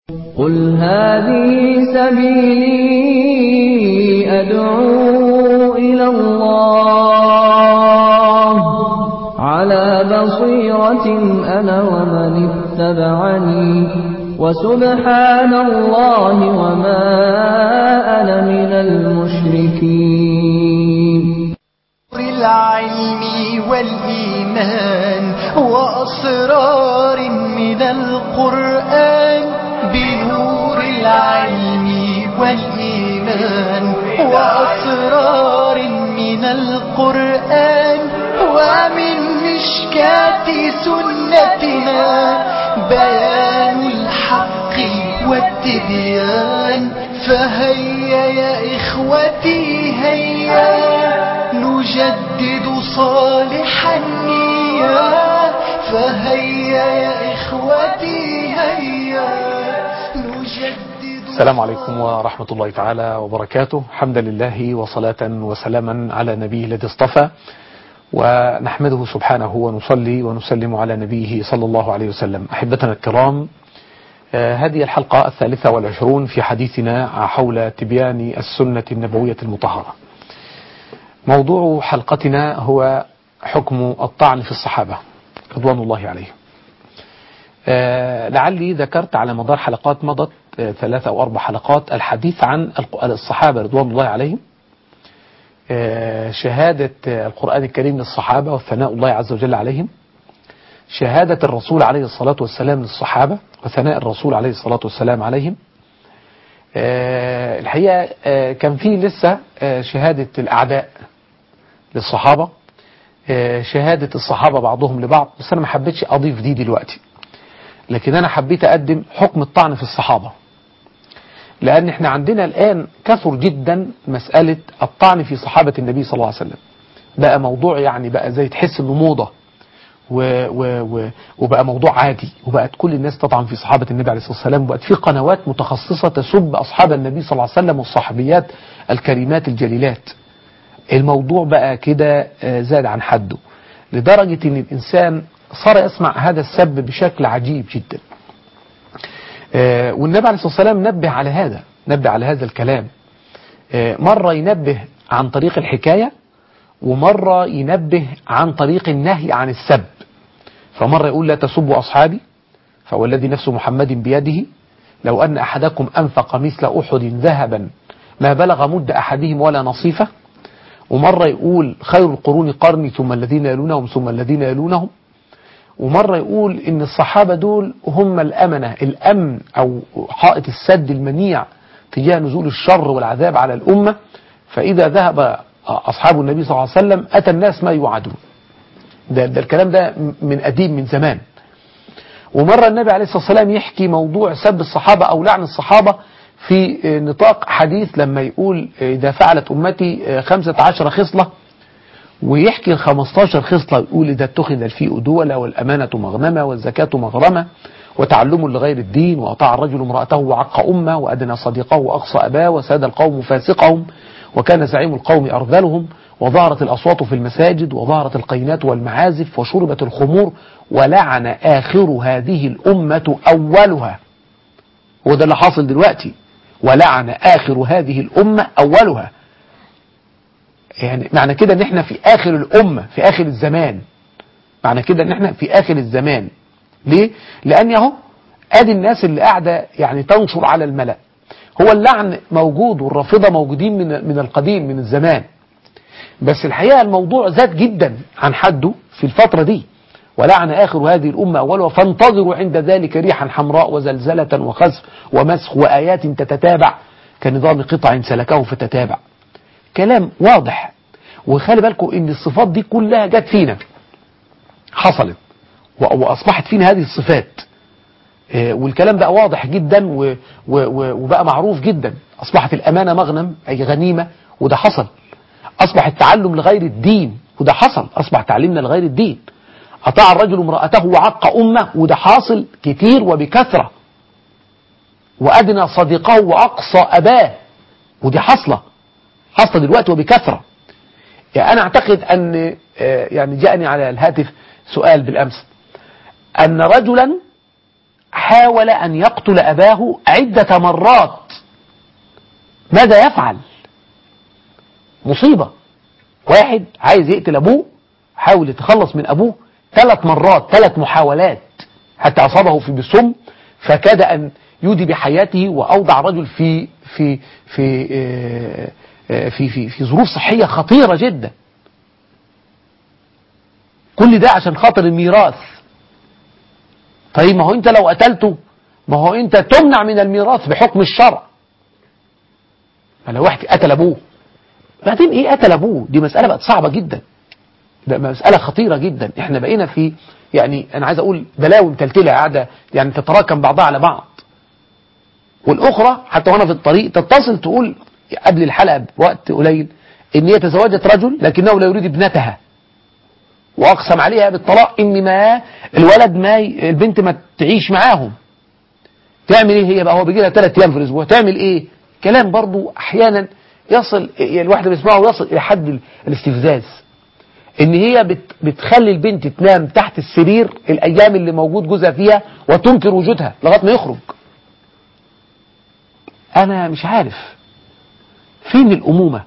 قل هذه سبيلي أدعو إلى الله على بصيرة أنا ومن اتبعني وسبحان الله وما أنا من المشركين العلم والإيمان وأسرار من القرآن بنور العلم والإيمان وأسرار من القرآن ومن مشكاة سنتنا بيان الحق والتبيان فهيا يا إخوتي هيا نجدد صالح النية فهيا يا إخوتي هيا نجدد السلام عليكم ورحمة الله تعالى وبركاته حمدا لله وصلاة وسلاما على نبيه الذي اصطفى ونحمده سبحانه ونصلي ونسلم على نبيه صلى الله عليه وسلم أحبتنا الكرام آه، هذه الحلقة الثالثة والعشرون في حديثنا حول تبيان السنة النبوية المطهرة موضوع حلقتنا هو حكم الطعن في الصحابة رضوان الله عليهم آه، لعلي ذكرت على مدار حلقات مضت آه، ثلاثة أو أربع حلقات الحديث عن الق- الصحابة رضوان الله عليهم آه، شهادة آه، القرآن الكريم للصحابة وثناء الله عز وجل عليهم شهادة الرسول عليه الصلاة والسلام للصحابة وثناء الرسول عليه الصلاة والسلام عليهم آه، الحقيقة آه، كان في لسه آه، شهادة الأعداء للصحابة آه، شهادة الصحابة بعضهم لبعض بس أنا ما حبيتش أضيف دي دلوقتي لكن أنا حبيت أقدم حكم الطعن في الصحابة لأن احنا عندنا الآن كثر جدا مسألة الطعن في صحابة النبي صلى الله عليه وسلم بقى موضوع يعني بقى زي تحس انه موضة و و و وبقى موضوع عادي وبقت كل الناس تطعن في صحابة النبي عليه الصلاة والسلام وبقت في قنوات متخصصة تسب أصحاب النبي صلى الله عليه وسلم والصحابيات الكريمات الجليلات الموضوع بقى كده آه، زاد عن حده لدرجة ان الانسان صار يسمع هذا السب بشكل عجيب جدا آه، والنبي عليه الصلاة والسلام نبه على هذا نبه على هذا الكلام آه، مرة ينبه عن طريق الحكاية ومرة ينبه عن طريق النهي عن السب فمرة يقول لا تسبوا أصحابي فوالذي نفس محمد بيده لو أن أحدكم أنفق مثل أحد ذهبا ما بلغ مد أحدهم ولا نصيفه ومرة يقول خير القرون قرني ثم الذين يلونهم ثم الذين يلونهم ومرة يقول إن الصحابة دول هم الأمنة الأمن أو حائط السد المنيع تجاه نزول الشر والعذاب على الأمة فإذا ذهب أصحاب النبي صلى الله عليه وسلم أتى الناس ما يوعدون ده, ده الكلام ده من قديم من زمان ومرة النبي عليه الصلاة والسلام يحكي موضوع سب الصحابة أو لعن الصحابة في نطاق حديث لما يقول إذا فعلت أمتي خمسة عشر خصلة ويحكي ال 15 خصلة يقول إذا اتخذ الفيء دولة والأمانة مغنمة والزكاة مغرمة وتعلم لغير الدين وأطاع الرجل امرأته وعق أمه وأدنى صديقه وأقصى أباه وساد القوم فاسقهم وكان زعيم القوم أرذلهم وظهرت الأصوات في المساجد وظهرت القينات والمعازف وشربت الخمور ولعن آخر هذه الأمة أولها هو ده اللي حاصل دلوقتي ولعن آخر هذه الأمة أولها يعني معنى كده ان احنا في اخر الامة في اخر الزمان معنى كده ان احنا في اخر الزمان ليه لان اهو ادي الناس اللي قاعدة يعني تنشر على الملأ هو اللعن موجود والرافضة موجودين من من القديم من الزمان بس الحقيقة الموضوع زاد جدا عن حده في الفترة دي ولعن آخر هذه الأمة أولها فانتظروا عند ذلك ريحا حمراء وزلزلة وخسف ومسخ وآيات تتتابع كنظام قطع سلكه فتتابع كلام واضح وخلي بالكم ان الصفات دي كلها جت فينا حصلت و- واصبحت فينا هذه الصفات آه، والكلام بقى واضح جدا و- و- و- وبقى معروف جدا اصبحت الامانه مغنم اي غنيمه وده حصل اصبح التعلم لغير الدين وده حصل اصبح تعليمنا لغير الدين اطاع الرجل امراته وعق امه وده حاصل كتير وبكثره وادنى صديقه واقصى اباه ودي حاصله حاصله دلوقتي وبكثره يعني انا اعتقد ان آه، يعني جاءني على الهاتف سؤال بالامس ان رجلا حاول أن يقتل أباه عدة مرات ماذا يفعل مصيبة واحد عايز يقتل أبوه حاول يتخلص من أبوه ثلاث مرات ثلاث محاولات حتى أصابه في بالسم فكاد أن يودي بحياته وأوضع رجل في في في آه، آه، في في, في ظروف صحية خطيرة جدا كل ده عشان خاطر الميراث طيب ما هو انت لو قتلته ما هو انت تمنع من الميراث بحكم الشرع ما لو واحد قتل ابوه بعدين ايه قتل ابوه دي مسألة بقت صعبة جدا ده مسألة خطيرة جدا احنا بقينا في يعني انا عايز اقول بلاوي متلتلة قاعدة يعني تتراكم بعضها على بعض والاخرى حتى وانا في الطريق تتصل تقول قبل الحلقة بوقت قليل ان هي تزوجت رجل لكنه لا يريد ابنتها واقسم عليها بالطلاق ان ما الولد ما ي... البنت ما تعيش معاهم تعمل ايه هي بقى هو بيجي لها ثلاث ايام في الاسبوع تعمل ايه كلام برضو احيانا يصل يعني الواحد بيسمعه يصل الى حد ال- الاستفزاز ان هي بت... بتخلي البنت تنام تحت السرير الايام اللي موجود جوزها فيها وتنكر وجودها لغايه ما يخرج انا مش عارف فين الامومه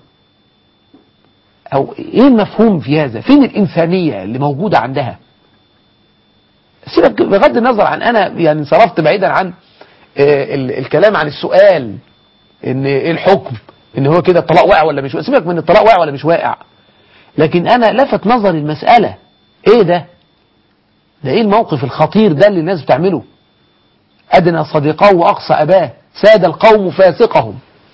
او ايه المفهوم في هذا فين الانسانيه اللي موجوده عندها سيبك بغض النظر عن انا يعني انصرفت بعيدا عن آه، ال- الكلام عن السؤال ان ايه الحكم ان هو كده الطلاق واقع ولا مش واقع سيبك من الطلاق واقع ولا مش واقع لكن انا لفت نظري المسألة ايه ده ده ايه الموقف الخطير ده اللي الناس بتعمله ادنى صديقه واقصى اباه ساد القوم فاسقهم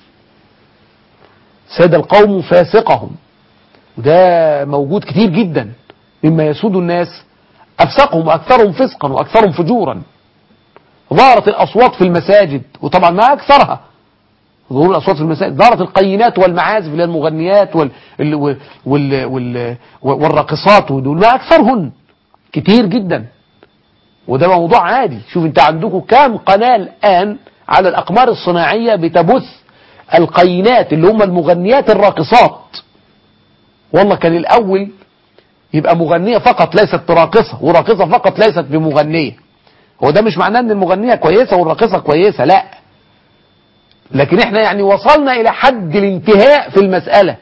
ساد القوم فاسقهم وده موجود كتير جدا مما يسود الناس أفسقهم وأكثرهم فسقا وأكثرهم فجورا ظهرت الأصوات في المساجد وطبعا ما أكثرها ظهور الأصوات في المساجد ظهرت القينات والمعازف اللي هي المغنيات وال وال وال وال والراقصات ودول ما أكثرهن كتير جدا وده موضوع عادي شوف انت عندكم كام قناة الآن على الأقمار الصناعية بتبث القينات اللي هم المغنيات الراقصات والله كان الأول يبقى مغنية فقط ليست راقصة وراقصة فقط ليست بمغنية هو ده مش معناه ان المغنية كويسة والراقصة كويسة لا لكن احنا يعني وصلنا الى حد الانتهاء في المسألة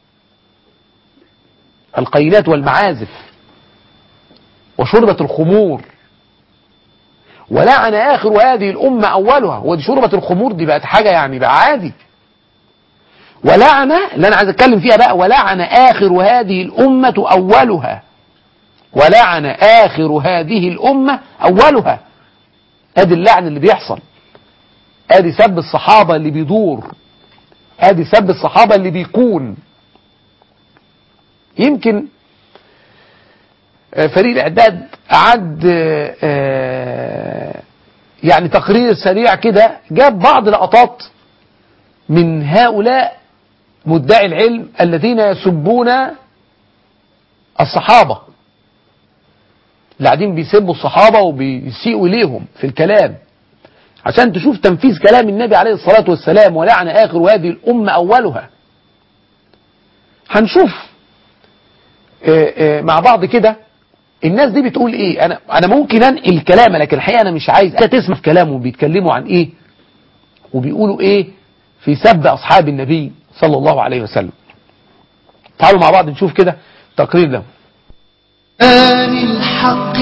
القينات والمعازف وشربة الخمور ولعن آخر هذه الأمة أولها ودي شربة الخمور دي بقت حاجة يعني بقى عادي ولعن اللي أنا عايز أتكلم فيها بقى ولعن آخر هذه الأمة أولها ولعن آخر هذه الأمة أولها ادي اللعن اللي بيحصل ادي سب الصحابة اللي بيدور ادي سب الصحابة اللي بيكون يمكن آه، فريق الاعداد اعد آه، آه، يعني تقرير سريع كده جاب بعض لقطات من هؤلاء مدعي العلم الذين يسبون الصحابة اللي قاعدين بيسبوا الصحابة وبيسيئوا إليهم في الكلام عشان تشوف تنفيذ كلام النبي عليه الصلاة والسلام ولعن آخر هذه الأمة أولها هنشوف آه، آه، مع بعض كده الناس دي بتقول ايه انا انا ممكن انقل كلام لكن الحقيقه انا مش عايز انت تسمع في كلامهم بيتكلموا عن ايه وبيقولوا ايه في سب اصحاب النبي صلى الله عليه وسلم تعالوا مع بعض نشوف كده تقرير له آن الحق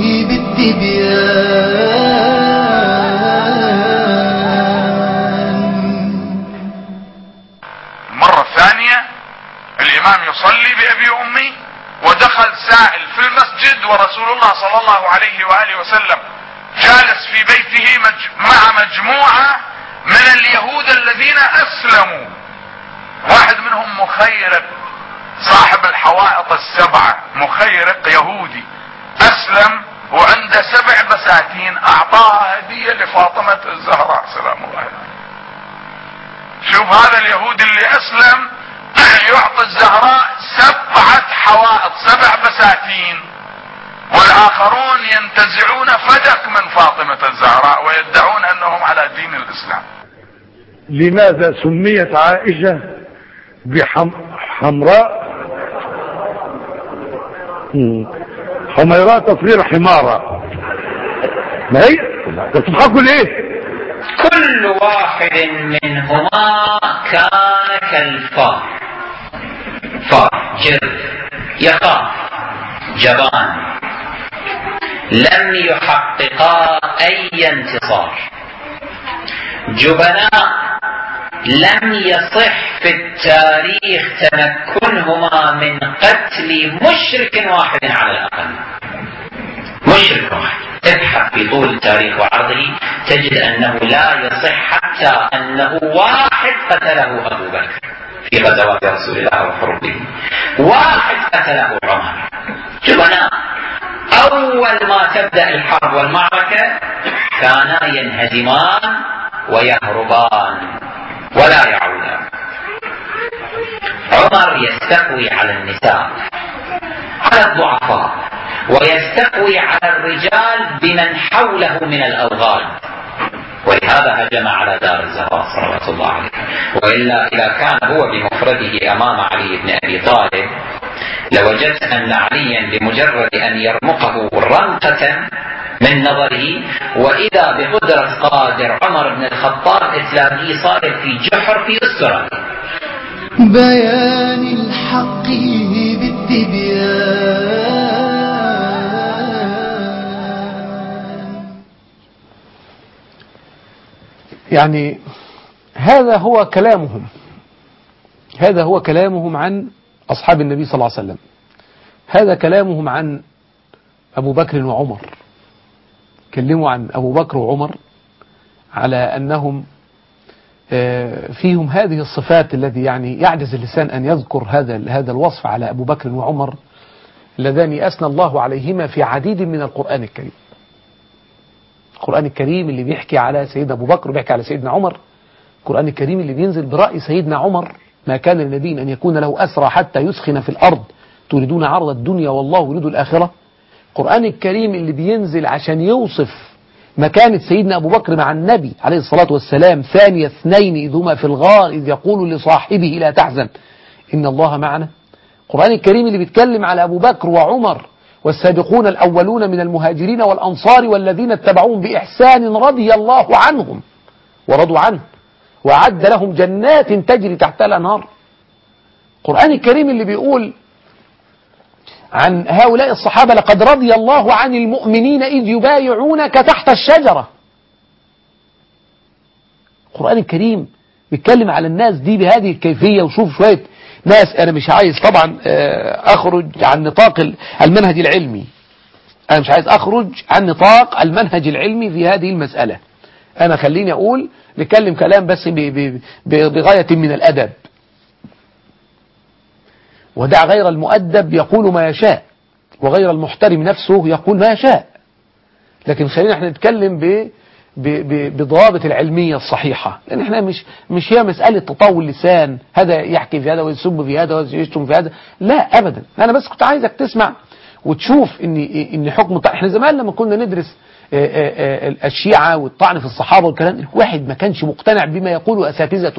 بالتبيان المرة الثانية الإمام يصلي بأبي وأمي ودخل سائل في المسجد ورسول الله صلى الله عليه وآله وسلم جالس في بيته مج مع مجموعة من اليهود الذين أسلموا واحد منهم مخيرق صاحب الحوائط السبعة مخيرق يهودي أسلم وعنده سبع بساتين أعطاها هدية لفاطمة الزهراء سلام الله عليها شوف هذا اليهودي اللي اسلم يعطي الزهراء سبعة حوائط سبع بساتين والاخرون ينتزعون فدك من فاطمة الزهراء ويدعون انهم على دين الاسلام لماذا سميت عائشة بحمراء حميراء تصغير حمارة ما هي الله طب تضحكوا ليه؟ كل واحد منهما كان كالفار فار جرد يخاف جبان لم يحققا أي انتصار جبناء لم يصح في التاريخ تمكنهما من قتل مشرك واحد على الأقل مشرك واحد تبحث في طول التاريخ وعرضه تجد أنه لا يصح حتى أنه واحد قتله أبو بكر في غزوات رسول الله وحروبه واحد قتله عمر جبناء أول ما تبدأ الحرب والمعركة كانا ينهزمان ويهربان ولا يعودان عمر يستقوي على النساء على الضعفاء ويستقوي على الرجال بمن حوله من الأوغاد ولهذا هجم على دار الزهراء صلوات الله عليه وإلا إذا كان هو بمفرده أمام علي بن أبي طالب لوجدت أن عليا بمجرد أن يرمقه رمقة من نظره وإذا بقدرة قادر عمر بن الخطاب تلاقيه صار في جحر في أستراليا بيان الحق بالتبيان يعني هذا هو كلامهم هذا هو كلامهم عن أصحاب النبي صلى الله عليه وسلم هذا كلامهم عن أبو بكر وعمر كلموا عن أبو بكر وعمر على أنهم آه، فيهم هذه الصفات الذي يعني يعجز اللسان أن يذكر هذا هذا الوصف على أبو بكر وعمر اللذان أثنى الله عليهما في عديد من القرآن الكريم القرآن الكريم اللي بيحكي على سيدنا أبو بكر وبيحكي على سيدنا عمر القرآن الكريم اللي بينزل برأي سيدنا عمر ما كان لنبي أن يكون له أسرى حتى يسخن في الأرض تريدون عرض الدنيا والله يريد الآخرة القرآن الكريم اللي بينزل عشان يوصف مكانة سيدنا أبو بكر مع النبي عليه الصلاة والسلام ثاني اثنين إذ هما في الغار إذ يقول لصاحبه لا تحزن إن الله معنا القرآن الكريم اللي بيتكلم على أبو بكر وعمر والسابقون الأولون من المهاجرين والأنصار والذين اتبعوهم بإحسان رضي الله عنهم ورضوا عنه وأعد لهم جنات تجري تحتها الأنهار القرآن الكريم اللي بيقول عن هؤلاء الصحابة لقد رضي الله عن المؤمنين إذ يبايعونك تحت الشجرة القرآن الكريم بيتكلم على الناس دي بهذه الكيفية وشوف شوية ناس أنا مش عايز طبعا آه، أخرج عن نطاق ال- المنهج العلمي أنا مش عايز أخرج عن نطاق المنهج العلمي في هذه المسألة أنا خليني أقول نتكلم كلام بس ب- ب- ب- بغاية من الأدب ودع غير المؤدب يقول ما يشاء وغير المحترم نفسه يقول ما يشاء لكن خلينا احنا نتكلم ب ب- ب- بضوابط العلمية الصحيحة لأن احنا مش مش هي مسألة تطاول لسان هذا يحكي في هذا ويسب في هذا ويشتم في هذا لا أبدا أنا بس كنت عايزك تسمع وتشوف ان ان حكم الط- احنا زمان لما كنا ندرس آه، آه، آه، الشيعة والطعن في الصحابة والكلام الواحد ما كانش مقتنع بما يقوله أساتذته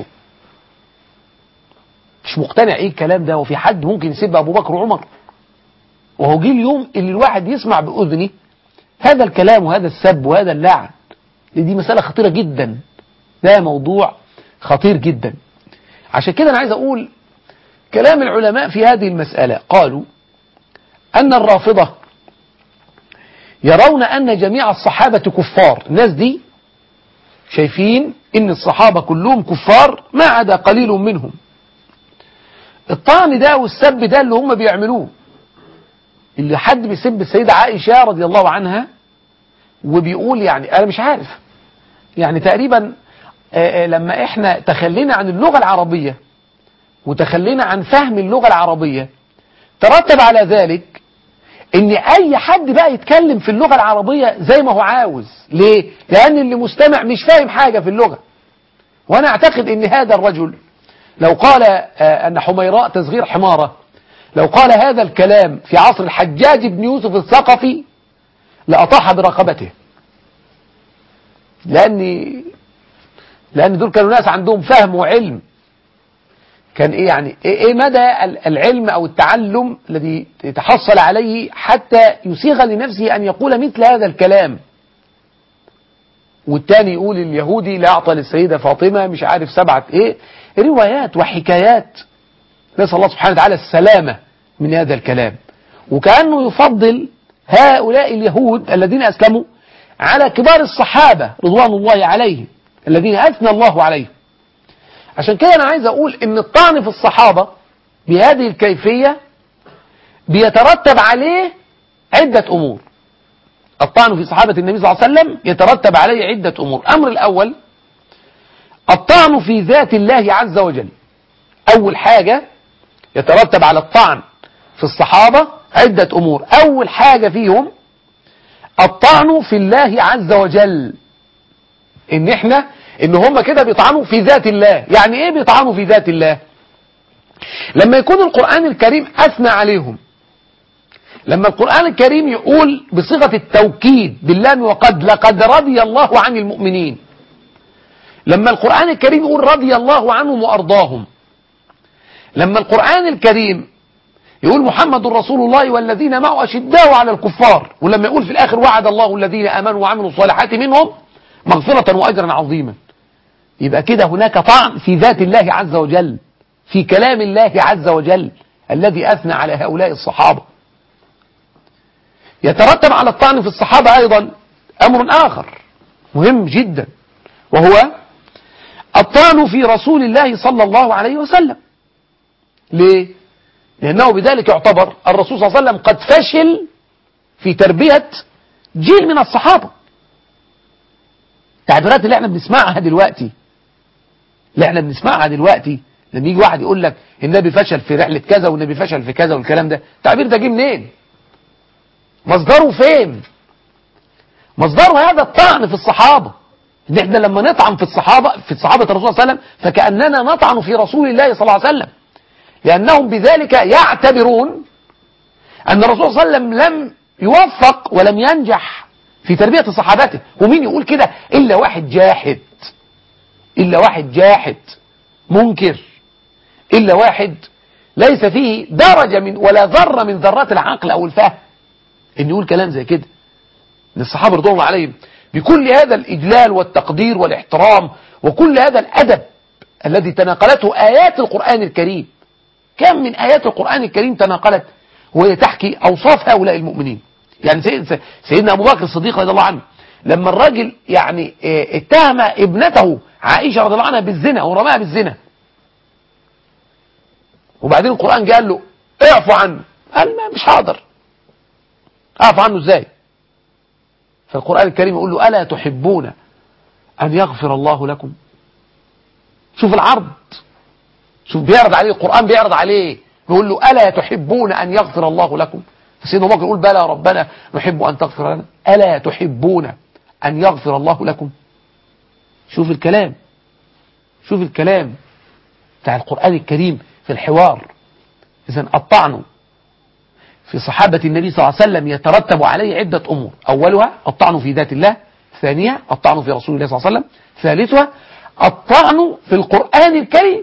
مش مقتنع ايه الكلام ده وفي حد ممكن يسب ابو بكر وعمر وهو جه اليوم اللي الواحد يسمع باذنه هذا الكلام وهذا السب وهذا اللعن دي مسألة خطيرة جدا ده موضوع خطير جدا عشان كده انا عايز اقول كلام العلماء في هذه المسألة قالوا ان الرافضة يرون ان جميع الصحابة كفار الناس دي شايفين ان الصحابة كلهم كفار ما عدا قليل منهم الطعن ده والسب ده اللي هم بيعملوه اللي حد بيسب السيدة عائشة رضي الله عنها وبيقول يعني أنا مش عارف يعني تقريبا آه، آه، لما احنا تخلينا عن اللغة العربية وتخلينا عن فهم اللغة العربية ترتب على ذلك ان اي حد بقى يتكلم في اللغة العربية زي ما هو عاوز ليه لان اللي مستمع مش فاهم حاجة في اللغة وانا اعتقد ان هذا الرجل لو قال آه، أن حميراء تصغير حمارة لو قال هذا الكلام في عصر الحجاج بن يوسف الثقفي لأطاح برقبته لأن لأن دول كانوا ناس عندهم فهم وعلم كان إيه يعني إيه إيه مدى ال- العلم أو التعلم الذي تحصل عليه حتى يسيغ لنفسه أن يقول مثل هذا الكلام والتاني يقول اليهودي لا أعطى للسيدة فاطمة مش عارف سبعة إيه روايات وحكايات نسأل الله سبحانه وتعالى السلامة من هذا الكلام وكأنه يفضل هؤلاء اليهود الذين أسلموا على كبار الصحابة رضوان الله عليهم الذين أثنى الله عليهم عشان كده أنا عايز أقول إن الطعن في الصحابة بهذه الكيفية بيترتب عليه عدة أمور الطعن في صحابة النبي صلى الله عليه وسلم يترتب عليه عدة أمور الأمر الأول الطعن في ذات الله عز وجل أول حاجة يترتب على الطعن في الصحابة عدة أمور أول حاجة فيهم الطعن في الله عز وجل إن إحنا إن هم كده بيطعنوا في ذات الله يعني إيه بيطعنوا في ذات الله لما يكون القرآن الكريم أثنى عليهم لما القرآن الكريم يقول بصيغة التوكيد باللام وقد لقد رضي الله عن المؤمنين لما القرآن الكريم يقول رضي الله عنهم وأرضاهم لما القرآن الكريم يقول محمد رسول الله والذين معه أشداء على الكفار ولما يقول في الآخر وعد الله الذين آمنوا وعملوا الصالحات منهم مغفرة وأجرا عظيما يبقى كده هناك طعن في ذات الله عز وجل في كلام الله عز وجل الذي أثنى على هؤلاء الصحابة يترتب على الطعن في الصحابة أيضا أمر آخر مهم جدا وهو الطعن في رسول الله صلى الله عليه وسلم ليه؟ لأنه بذلك يعتبر الرسول صلى الله عليه وسلم قد فشل في تربية جيل من الصحابة التعبيرات اللي احنا بنسمعها دلوقتي اللي احنا بنسمعها دلوقتي لما يجي واحد يقول لك النبي فشل في رحلة كذا والنبي فشل في كذا والكلام ده التعبير ده جه منين مصدره فين مصدره هذا الطعن في الصحابة ان احنا لما نطعن في الصحابة في صحابة الرسول صلى الله عليه وسلم فكأننا نطعن في رسول الله صلى الله عليه وسلم لأنهم بذلك يعتبرون أن الرسول صلى الله عليه وسلم لم يوفق ولم ينجح في تربية صحابته ومين يقول كده إلا واحد جاحد إلا واحد جاحد منكر إلا واحد ليس فيه درجة من ولا ذرة من ذرات العقل أو الفهم إن يقول كلام زي كده إن الصحابة رضوان الله عليهم بكل هذا الإجلال والتقدير والاحترام وكل هذا الأدب الذي تناقلته آيات القرآن الكريم كم من آيات القرآن الكريم تناقلت وهي تحكي أوصاف هؤلاء المؤمنين يعني سيد سيدنا أبو بكر الصديق رضي الله عنه لما الراجل يعني اه اتهم ابنته عائشة رضي الله عنها بالزنا ورماها بالزنا وبعدين القرآن قال له اعفو عنه قال ما مش حاضر اعفو عنه ازاي فالقرآن الكريم يقول له ألا تحبون أن يغفر الله لكم شوف العرض شوف بيعرض عليه القرآن بيعرض عليه بيقول له ألا تحبون أن يغفر الله لكم سيدنا بكر يقول بلى ربنا نحب أن تغفر لنا ألا تحبون أن يغفر الله لكم شوف الكلام شوف الكلام بتاع القرآن الكريم في الحوار إذا الطعن في صحابة النبي صلى الله عليه وسلم يترتب عليه عدة أمور أولها الطعن في ذات الله ثانيها الطعن في رسول الله صلى الله عليه وسلم ثالثها الطعن في القرآن الكريم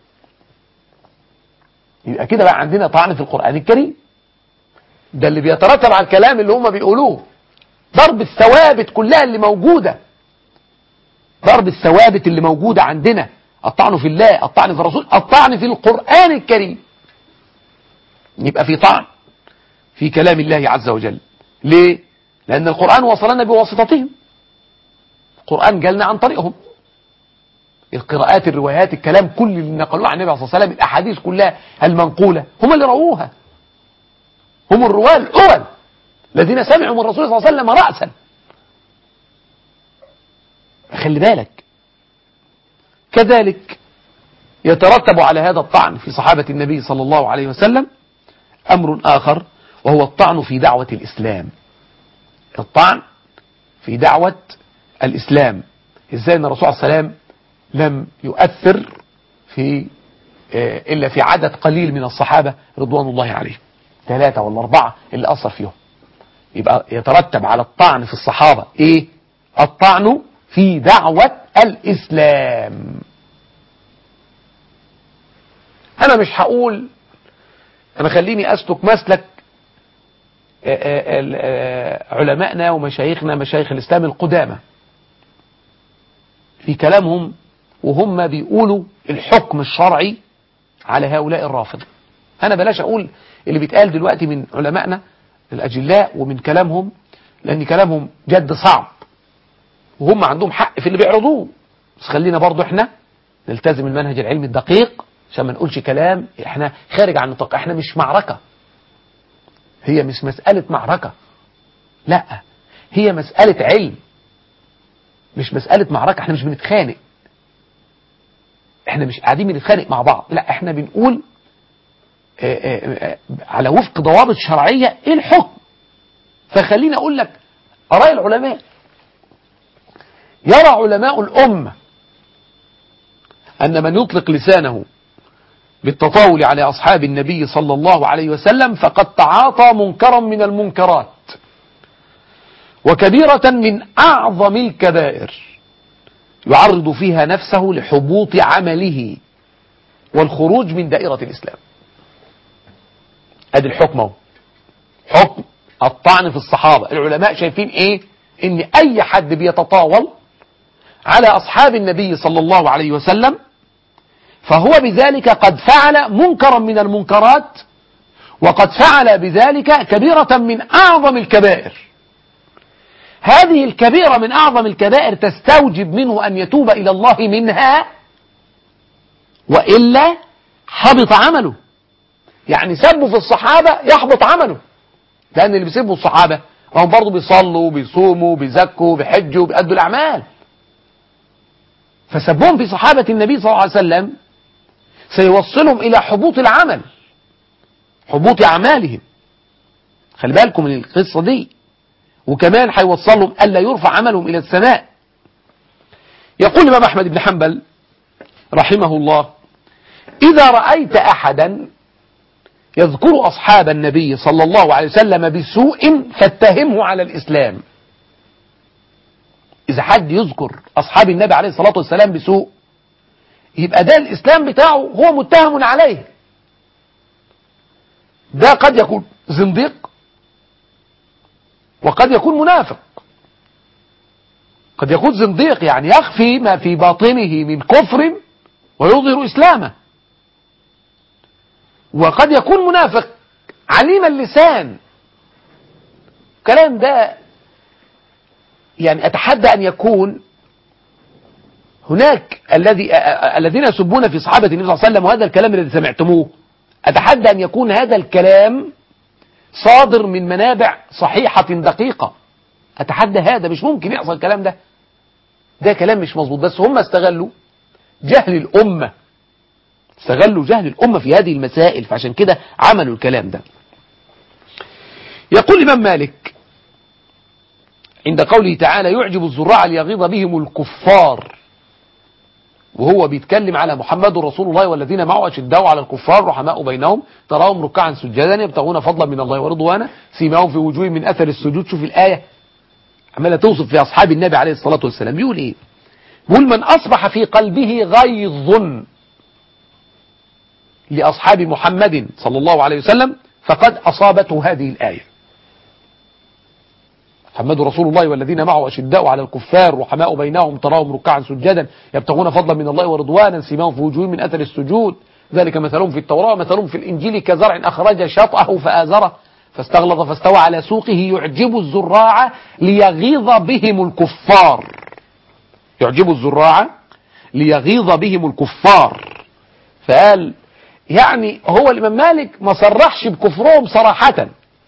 يبقى كده بقى عندنا طعن في القرآن الكريم ده اللي بيترتب على الكلام اللي هم بيقولوه ضرب الثوابت كلها اللي موجودة ضرب الثوابت اللي موجودة عندنا الطعن في الله الطعن في الرسول الطعن في القرآن الكريم يبقى في طعن في كلام الله عز وجل ليه؟ لأن القرآن وصلنا بواسطتهم القرآن جالنا عن طريقهم القراءات الروايات الكلام كل اللي نقلوه عن النبي صلى الله عليه وسلم الأحاديث كلها المنقولة هم اللي رووها هم الرواة الأول الذين سمعوا من الرسول صلى الله عليه وسلم رأسا خلي بالك كذلك يترتب على هذا الطعن في صحابة النبي صلى الله عليه وسلم أمر آخر وهو الطعن في دعوة الإسلام الطعن في دعوة الإسلام إزاي أن الرسول صلى الله عليه وسلم لم يؤثر في إلا في عدد قليل من الصحابة رضوان الله عليهم ثلاثة ولا أربعة اللي أثر فيهم يبقى يترتب على الطعن في الصحابة إيه الطعن في دعوة الإسلام أنا مش هقول أنا خليني أسلك مسلك علمائنا ومشايخنا مشايخ الإسلام القدامى في كلامهم وهم بيقولوا الحكم الشرعي على هؤلاء الرافضة أنا بلاش أقول اللي بيتقال دلوقتي من علمائنا الأجلاء ومن كلامهم لأن كلامهم جد صعب وهم عندهم حق في اللي بيعرضوه بس خلينا برضو احنا نلتزم المنهج العلمي الدقيق عشان ما نقولش كلام احنا خارج عن النطاق احنا مش معركة هي مش مسألة معركة لا هي مسألة علم مش مسألة معركة احنا مش بنتخانق احنا مش قاعدين بنتخانق مع بعض لا احنا بنقول اه اه اه على وفق ضوابط شرعية ايه الحكم فخليني اقول لك اراء العلماء يرى علماء الامة ان من يطلق لسانه بالتطاول على اصحاب النبي صلى الله عليه وسلم فقد تعاطى منكرا من المنكرات وكبيرة من اعظم الكبائر يعرض فيها نفسه لحبوط عمله والخروج من دائرة الإسلام ادي الحكم اهو حكم الطعن في الصحابة العلماء شايفين ايه ان اي حد بيتطاول على اصحاب النبي صلى الله عليه وسلم فهو بذلك قد فعل منكرا من المنكرات وقد فعل بذلك كبيرة من اعظم الكبائر هذه الكبيرة من أعظم الكبائر تستوجب منه أن يتوب إلى الله منها وإلا حبط عمله يعني سبوا في الصحابة يحبط عمله لأن اللي بيسبوا الصحابة هم برضه بيصلوا بيصوموا بيزكوا بيحجوا بيأدوا الأعمال فسبهم في صحابة النبي صلى الله عليه وسلم سيوصلهم إلى حبوط العمل حبوط أعمالهم خلي بالكم من القصة دي وكمان هيوصلهم ألا يرفع عملهم إلى السماء يقول الإمام أحمد بن حنبل رحمه الله إذا رأيت أحدا يذكر أصحاب النبي صلى الله عليه وسلم بسوء فاتهمه على الإسلام إذا حد يذكر أصحاب النبي عليه الصلاة والسلام بسوء يبقى ده الإسلام بتاعه هو متهم عليه ده قد يكون زنديق وقد يكون منافق قد يكون زنديق يعني يخفي ما في باطنه من كفر ويظهر إسلامه وقد يكون منافق عليم اللسان الكلام ده يعني أتحدى أن يكون هناك الذي الذين يسبون في صحابة النبي صلى الله عليه وسلم وهذا الكلام الذي سمعتموه أتحدى أن يكون هذا الكلام صادر من منابع صحيحة دقيقة أتحدى هذا مش ممكن يحصل الكلام ده ده كلام مش مظبوط بس هم استغلوا جهل الأمة استغلوا جهل الأمة في هذه المسائل فعشان كده عملوا الكلام ده يقول الإمام مالك عند قوله تعالى يعجب الزراع ليغيظ بهم الكفار وهو بيتكلم على محمد رسول الله والذين معه أشداء على الكفار رحماء بينهم تراهم ركعا سجدا يبتغون فضلا من الله ورضوانا سيماهم في وجوههم من أثر السجود شوف الآية عمالة توصف في أصحاب النبي عليه الصلاة والسلام بيقول إيه بيقول من أصبح في قلبه غيظ لأصحاب محمد صلى الله عليه وسلم فقد أصابته هذه الآية محمد رسول الله والذين معه أشداء على الكفار رحماء بينهم تراهم ركعا سجدا يبتغون فضلا من الله ورضوانا سيماهم في وجوههم من أثر السجود ذلك مثلهم في التوراة مثلهم في الإنجيل كزرع أخرج شطأه فآزره فاستغلظ فاستوى على سوقه يعجب الزراع ليغيظ بهم الكفار يعجب الزراع ليغيظ بهم الكفار فقال يعني هو الإمام مالك ما صرحش بكفرهم صراحة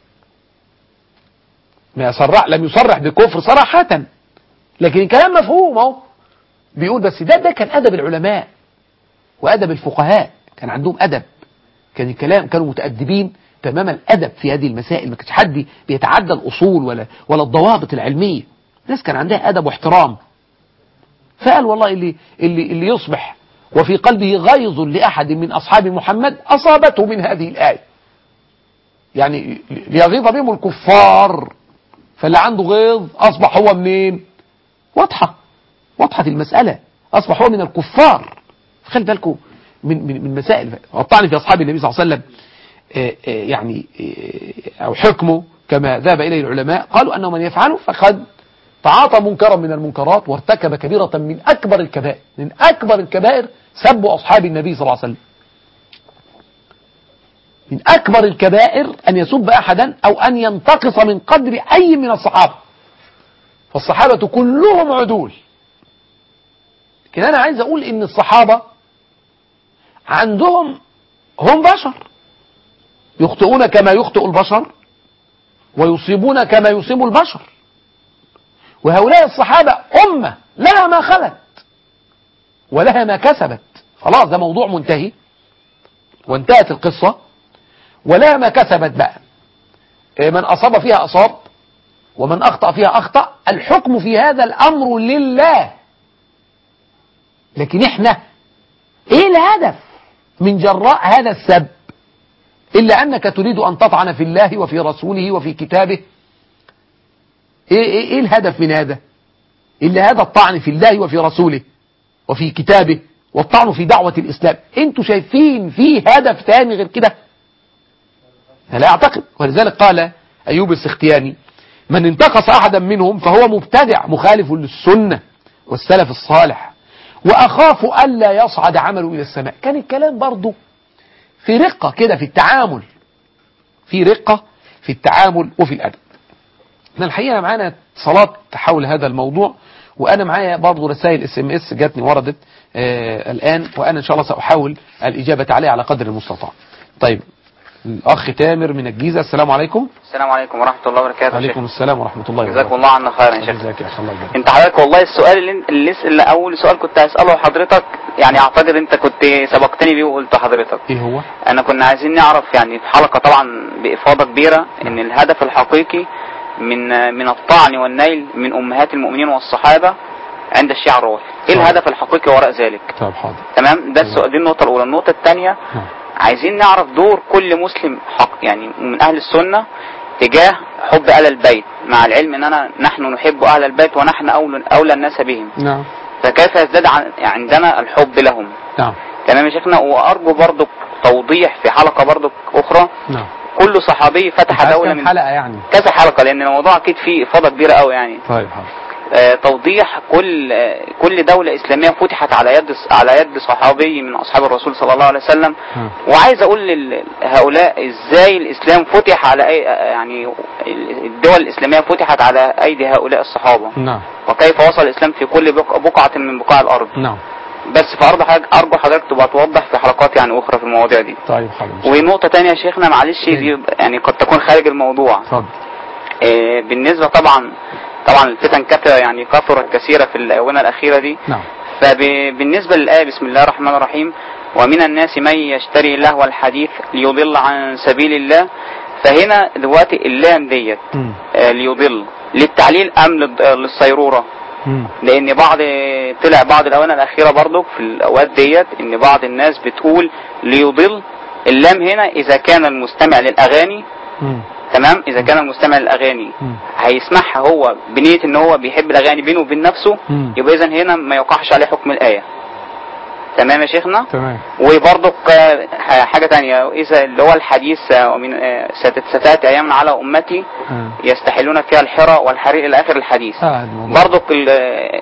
ما يصرح لم يصرح بكفر صراحة لكن الكلام مفهوم اهو بيقول بس ده ده كان أدب العلماء وأدب الفقهاء كان عندهم أدب كان الكلام كانوا متأدبين تمام الأدب في هذه المسائل ما كانش حد بيتعدى الأصول ولا ولا الضوابط العلمية الناس كان عندها أدب واحترام فقال والله اللي اللي اللي يصبح وفي قلبه غيظ لأحد من أصحاب محمد أصابته من هذه الآية يعني ليغيظ بهم الكفار فاللي عنده غيظ أصبح هو منين واضحة واضحة المسألة أصبح هو من الكفار خلي بالكم من, من, من مسائل الطعن في أصحاب النبي صلى الله عليه وسلم آآ آآ يعني آآ أو حكمه كما ذهب إليه العلماء قالوا أنه من يفعله فقد تعاطى منكرا من المنكرات وارتكب كبيرة من أكبر الكبائر من أكبر الكبائر سب أصحاب النبي صلى الله عليه وسلم من أكبر الكبائر أن يسب أحدا أو أن ينتقص من قدر أي من الصحابة فالصحابة كلهم عدول لكن أنا عايز أقول إن الصحابة عندهم هم بشر يخطئون كما يخطئ البشر ويصيبون كما يصيب البشر وهؤلاء الصحابة أمة لها ما خلت ولها ما كسبت خلاص ده موضوع منتهي وانتهت القصة ولها ما كسبت بقى من أصاب فيها أصاب ومن أخطأ فيها أخطأ الحكم في هذا الأمر لله لكن إحنا إيه الهدف من جراء هذا السب إلا أنك تريد أن تطعن في الله وفي رسوله وفي كتابه إيه, إيه, إيه الهدف من هذا إلا هذا الطعن في الله وفي رسوله وفي كتابه والطعن في دعوة الإسلام أنتوا شايفين فيه هدف ثاني غير كده أنا لا أعتقد ولذلك قال أيوب السختياني من انتقص أحدا منهم فهو مبتدع مخالف للسنة والسلف الصالح وأخاف ألا يصعد عمله إلى السماء كان الكلام برضه في رقة كده في التعامل في رقة في التعامل وفي الأدب احنا الحقيقة معانا اتصالات حول هذا الموضوع وأنا معايا برضه رسائل اس ام اس جاتني وردت آه الآن وأنا إن شاء الله سأحاول الإجابة عليها على قدر المستطاع طيب الأخ تامر من الجيزة السلام عليكم السلام عليكم ورحمة الله وبركاته يا شيخ. عليكم السلام ورحمة الله جزاكم وبركاته الله عنا خيرا يا شيخ جزاك يا أخي الله يبارك انت حضرتك والله السؤال اللي, اللي, اللي اول سؤال كنت هسأله لحضرتك يعني اعتقد انت كنت سبقتني بيه وقلته حضرتك إيه هو؟ انا كنا عايزين نعرف يعني في حلقة طبعا بإفاضة كبيرة ان الهدف الحقيقي من من الطعن والنيل من امهات المؤمنين والصحابة عند الشيعة الروافض ايه طيب. الهدف الحقيقي وراء ذلك طيب حاضر تمام ده السؤال دي النقطة الاولى النقطة الثانية نعم. عايزين نعرف دور كل مسلم حق يعني من اهل السنة تجاه حب اهل البيت مع العلم اننا نحن نحب اهل البيت ونحن اولى اولى الناس بهم نعم فكيف يزداد عن- عندنا الحب لهم نعم تمام يا شيخنا وارجو برضك توضيح في حلقة برضك اخرى نعم كل صحابي فتح عايز دولة كام من حلقة يعني كذا حلقة لان الموضوع اكيد فيه افاضة كبيرة قوي يعني طيب حاضر آه، توضيح كل آه، كل دولة إسلامية فتحت على يد على يد صحابي من أصحاب الرسول صلى الله عليه وسلم ها. وعايز أقول لهؤلاء إزاي الإسلام فتح على أي يعني الدول الإسلامية فتحت على أيدي هؤلاء الصحابة نعم وكيف وصل الإسلام في كل بق- بقعة من بقاع الأرض نعم بس فأرجو حضرتك أرجو حضرتك تبقى توضح في حلقات يعني أخرى في المواضيع دي طيب حاضر إن شاء الله. ونقطة تانية يا شيخنا معلش دي يعني قد تكون خارج الموضوع اتفضل آه، بالنسبة طبعا طبعا الفتن كثرة يعني كثرت كثيرة في الآونة الأخيرة دي نعم فبالنسبة للآية بسم الله الرحمن الرحيم ومن الناس من يشتري لهو الحديث ليضل عن سبيل الله فهنا دلوقتي اللام ديت مم. آه، ليضل للتعليل أم للض- آه، للصيرورة مم. لأن بعض طلع بعض الآونة الأخيرة برضو في الأوقات ديت إن بعض الناس بتقول ليضل اللام هنا إذا كان المستمع للأغاني مم. تمام اذا كان المستمع للاغاني مم. هيسمعها هو بنية ان هو بيحب الاغاني بينه وبين نفسه مم. يبقى اذا هنا ما يوقعش عليه حكم الايه تمام يا شيخنا تمام وبرضك آه، حاجة تانية إذا اللي هو الحديث آه، ومن آه، ست- ستأتي أيام على أمتي آه. يستحلون فيها الحرى والحرير إلى آخر الحديث آه، هذا الموضوع. برضك ال-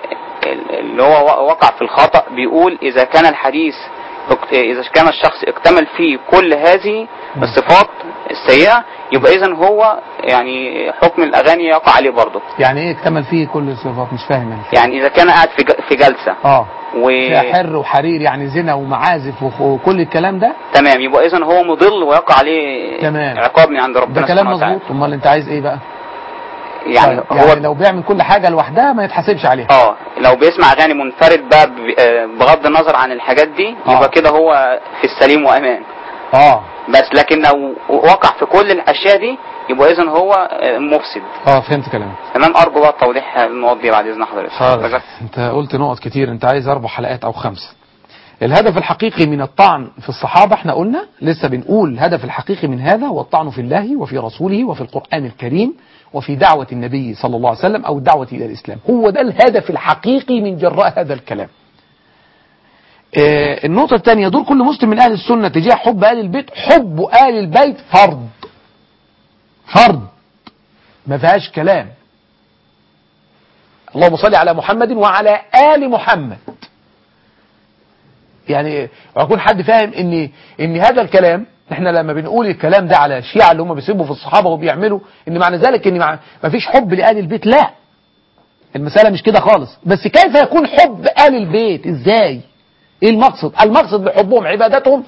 ال- اللي هو وقع في الخطأ بيقول إذا كان الحديث اك- إذا كان الشخص اكتمل فيه كل هذه الصفات السيئة يبقى إذا هو يعني حكم الأغاني يقع عليه برضه يعني ايه اكتمل فيه كل الصفات مش فاهم يعني يعني إذا كان قاعد في ج- في جلسة اه و فيها حر وحرير يعني زنا ومعازف وخ- وكل الكلام ده تمام يبقى إذا هو مضل ويقع عليه تمام. عقاب من عند ربنا ده كلام سبحانه وتعالى. مظبوط امال انت عايز ايه بقى يعني طيب، هو يعني لو بيعمل كل حاجة لوحدها ما يتحاسبش عليها اه لو بيسمع اغاني منفرد بقى ب- آه، بغض النظر عن الحاجات دي آه. يبقى كده هو في السليم وامان اه بس لكن لو وقع في كل الاشياء دي يبقى اذا هو آه، مفسد اه فهمت كلامك تمام ارجو بقى توضيح النقط دي بعد اذن حضرتك انت قلت نقط كتير انت عايز اربع حلقات او خمسة الهدف الحقيقي من الطعن في الصحابة احنا قلنا لسه بنقول الهدف الحقيقي من هذا هو الطعن في الله وفي رسوله وفي القرآن الكريم وفي دعوة النبي صلى الله عليه وسلم او الدعوة الى الاسلام هو ده الهدف الحقيقي من جراء هذا الكلام اه النقطة الثانية دور كل مسلم من اهل السنة تجاه حب اهل البيت حب اهل البيت فرض فرض ما فيهاش كلام اللهم صل على محمد وعلى آل محمد يعني ويكون حد فاهم ان ان هذا الكلام احنا لما بنقول الكلام ده على الشيعة اللي هم بيسبوا في الصحابة وبيعملوا ان معنى ذلك ان مع ما فيش حب لآل البيت لا المسألة مش كده خالص بس كيف يكون حب آل البيت ازاي ايه المقصد المقصد بحبهم عبادتهم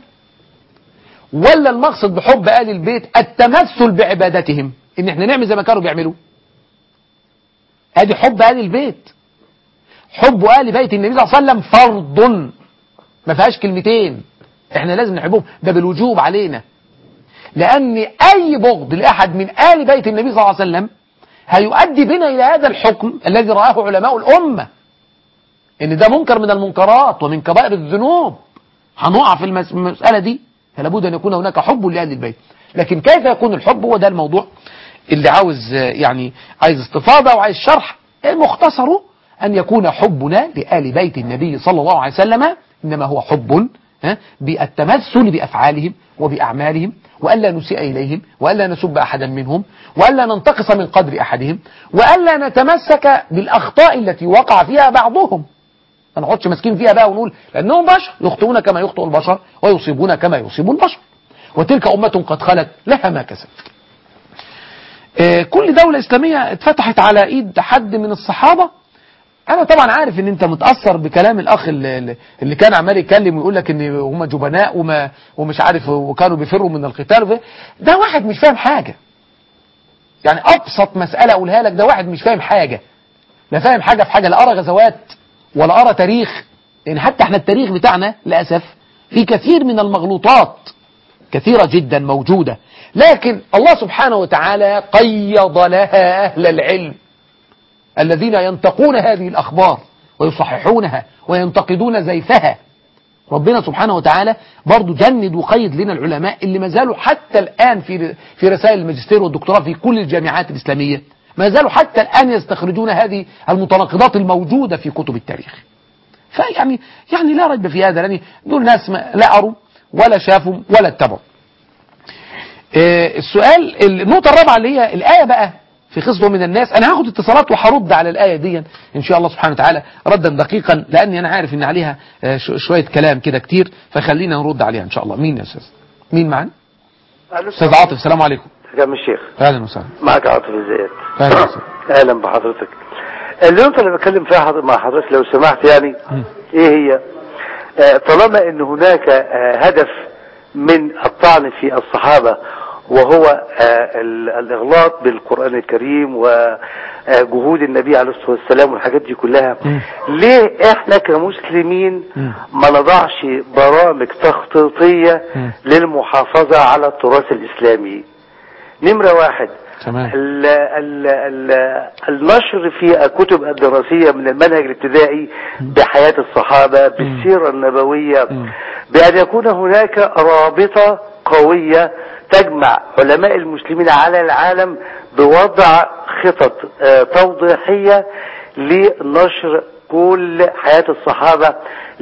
ولا المقصد بحب آل البيت التمثل بعبادتهم ان احنا نعمل زي ما كانوا بيعملوا ادي حب آل البيت حب آل بيت النبي صلى الله عليه وسلم فرض ما فيهاش كلمتين احنا لازم نحبهم ده بالوجوب علينا لان اي بغض لاحد من آل بيت النبي صلى الله عليه وسلم هيؤدي بنا الى هذا الحكم الذي رآه علماء الامة ان ده منكر من المنكرات ومن كبائر الذنوب هنقع في المس- المسألة دي فلا بد ان يكون هناك حب لأهل البيت لكن كيف يكون الحب هو ده الموضوع اللي عاوز آه، يعني عايز استفاضة وعايز شرح المختصر أن يكون حبنا لآل بيت النبي صلى الله عليه وسلم إنما هو حب ها، بالتمثل بأفعالهم وبأعمالهم وألا نسيء إليهم وألا نسب أحدا منهم وألا ننتقص من قدر أحدهم وألا نتمسك بالأخطاء التي وقع فيها بعضهم ما نقعدش ماسكين فيها بقى ونقول لأنهم بشر يخطئون كما يخطئ البشر ويصيبون كما يصيب البشر وتلك أمة قد خلت لها ما كسبت آه، كل دولة إسلامية اتفتحت على إيد حد من الصحابة أنا طبعا عارف إن أنت متأثر بكلام الأخ اللي, اللي كان عمال يتكلم ويقول لك إن هم جبناء وما ومش عارف وكانوا بيفروا من القتال وف- ده واحد مش فاهم حاجة يعني أبسط مسألة أقولها لك ده واحد مش فاهم حاجة لا فاهم حاجة في حاجة لا أرى غزوات ولا أرى تاريخ لأن حتى احنا التاريخ بتاعنا للأسف في كثير من المغلوطات كثيرة جدا موجودة لكن الله سبحانه وتعالى قيض لها أهل العلم الذين ينتقون هذه الأخبار ويصححونها وينتقدون زيفها ربنا سبحانه وتعالى برضو جند وقيد لنا العلماء اللي ما زالوا حتى الآن في في رسائل الماجستير والدكتوراه في كل الجامعات الإسلامية ما زالوا حتى الآن يستخرجون هذه المتناقضات الموجودة في كتب التاريخ فيعني يعني لا ريب في هذا لأن دول ناس ما لا أروا ولا شافوا ولا اتبعوا آه، السؤال النقطة الرابعة اللي هي الآية بقى في خصبة من الناس أنا هاخد اتصالات وهرد على الآية دي إن شاء الله سبحانه وتعالى ردا دقيقا لأني أنا عارف إن عليها آه، ش- شوية كلام كده كتير فخلينا نرد عليها إن شاء الله مين يا أستاذ مين معانا أستاذ عاطف السلام عليكم يا عم الشيخ أهلا وسهلا معك عاطف ازيك أهلا وسهلا اهلا بحضرتك النقطة اللي بتكلم فيها حضر- مع حضرتك لو سمحت يعني مم. ايه هي آه، طالما ان هناك آه، هدف من الطعن في الصحابة وهو آه، ال- الاغلاط بالقرآن الكريم وجهود النبي عليه الصلاة والسلام والحاجات دي كلها مم. ليه احنا كمسلمين مم. ما نضعش برامج تخطيطية مم. للمحافظة على التراث الاسلامي نمرة واحد تمام ال ال ال النشر في الكتب الدراسية من المنهج الابتدائي بحياة الصحابة بالسيرة النبوية مم. بأن يكون هناك رابطة قوية تجمع علماء المسلمين على العالم بوضع خطط آه، توضيحية لنشر كل حياة الصحابة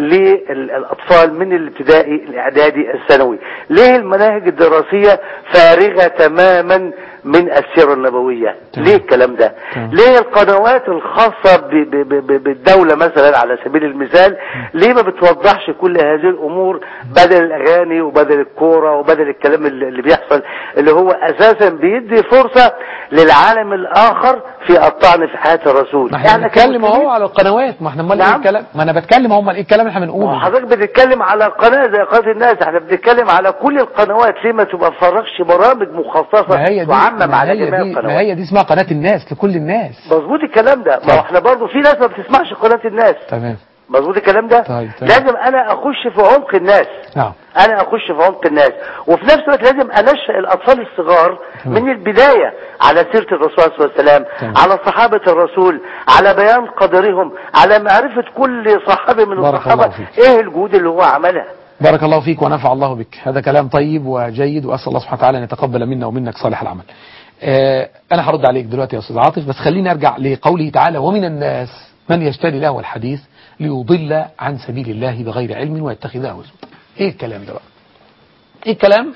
للأطفال من الابتدائي الإعدادي الثانوي ليه المناهج الدراسية فارغة تماما من السيرة النبوية تمام. ليه الكلام ده تمام. ليه القنوات الخاصة ب- ب- ب- ب- بالدولة مثلا على سبيل المثال ليه ما بتوضحش كل هذه الأمور بدل الأغاني وبدل الكورة وبدل الكلام اللي اللي بيحصل اللي هو أساسا بيدي فرصة للعالم الآخر في الطعن في حياة الرسول ما احنا بنتكلم كمسلمين- اهو على القنوات ما احنا امال ايه نعم. الكلام ما انا بتكلم اهو امال ايه الكلام اللي احنا ما هو بنقوله حضرتك بتتكلم على قناة زي قناة الناس احنا بنتكلم على كل القنوات ليه ما تبقى فرغش برامج مخصصة ما هي دي تعمم ما على هي جميع دي ما القنوات هي دي اسمها قناة الناس لكل الناس مظبوط الكلام ده ما طيب. هو احنا برضه في ناس ما بتسمعش قناة الناس تمام مظبوط الكلام ده طيب، تمام. لازم انا اخش في عمق الناس نعم انا اخش في عمق الناس وفي نفس الوقت لازم انشأ الاطفال الصغار تمام. من البداية على سيرة الرسول صلى الله عليه وسلم تمام. على صحابة الرسول على بيان قدرهم على معرفة كل صحابي من بارك الصحابة الله فيك. ايه الجهود اللي هو عملها بارك الله فيك ونفع الله بك هذا كلام طيب وجيد وأسأل الله سبحانه وتعالى أن يتقبل منا ومنك صالح العمل آه أنا هرد عليك دلوقتي يا أستاذ عاطف بس خليني أرجع لقوله تعالى ومن الناس من يشتري له الحديث ليضل عن سبيل الله بغير علم ويتخذها هزوا إيه الكلام ده بقى إيه الكلام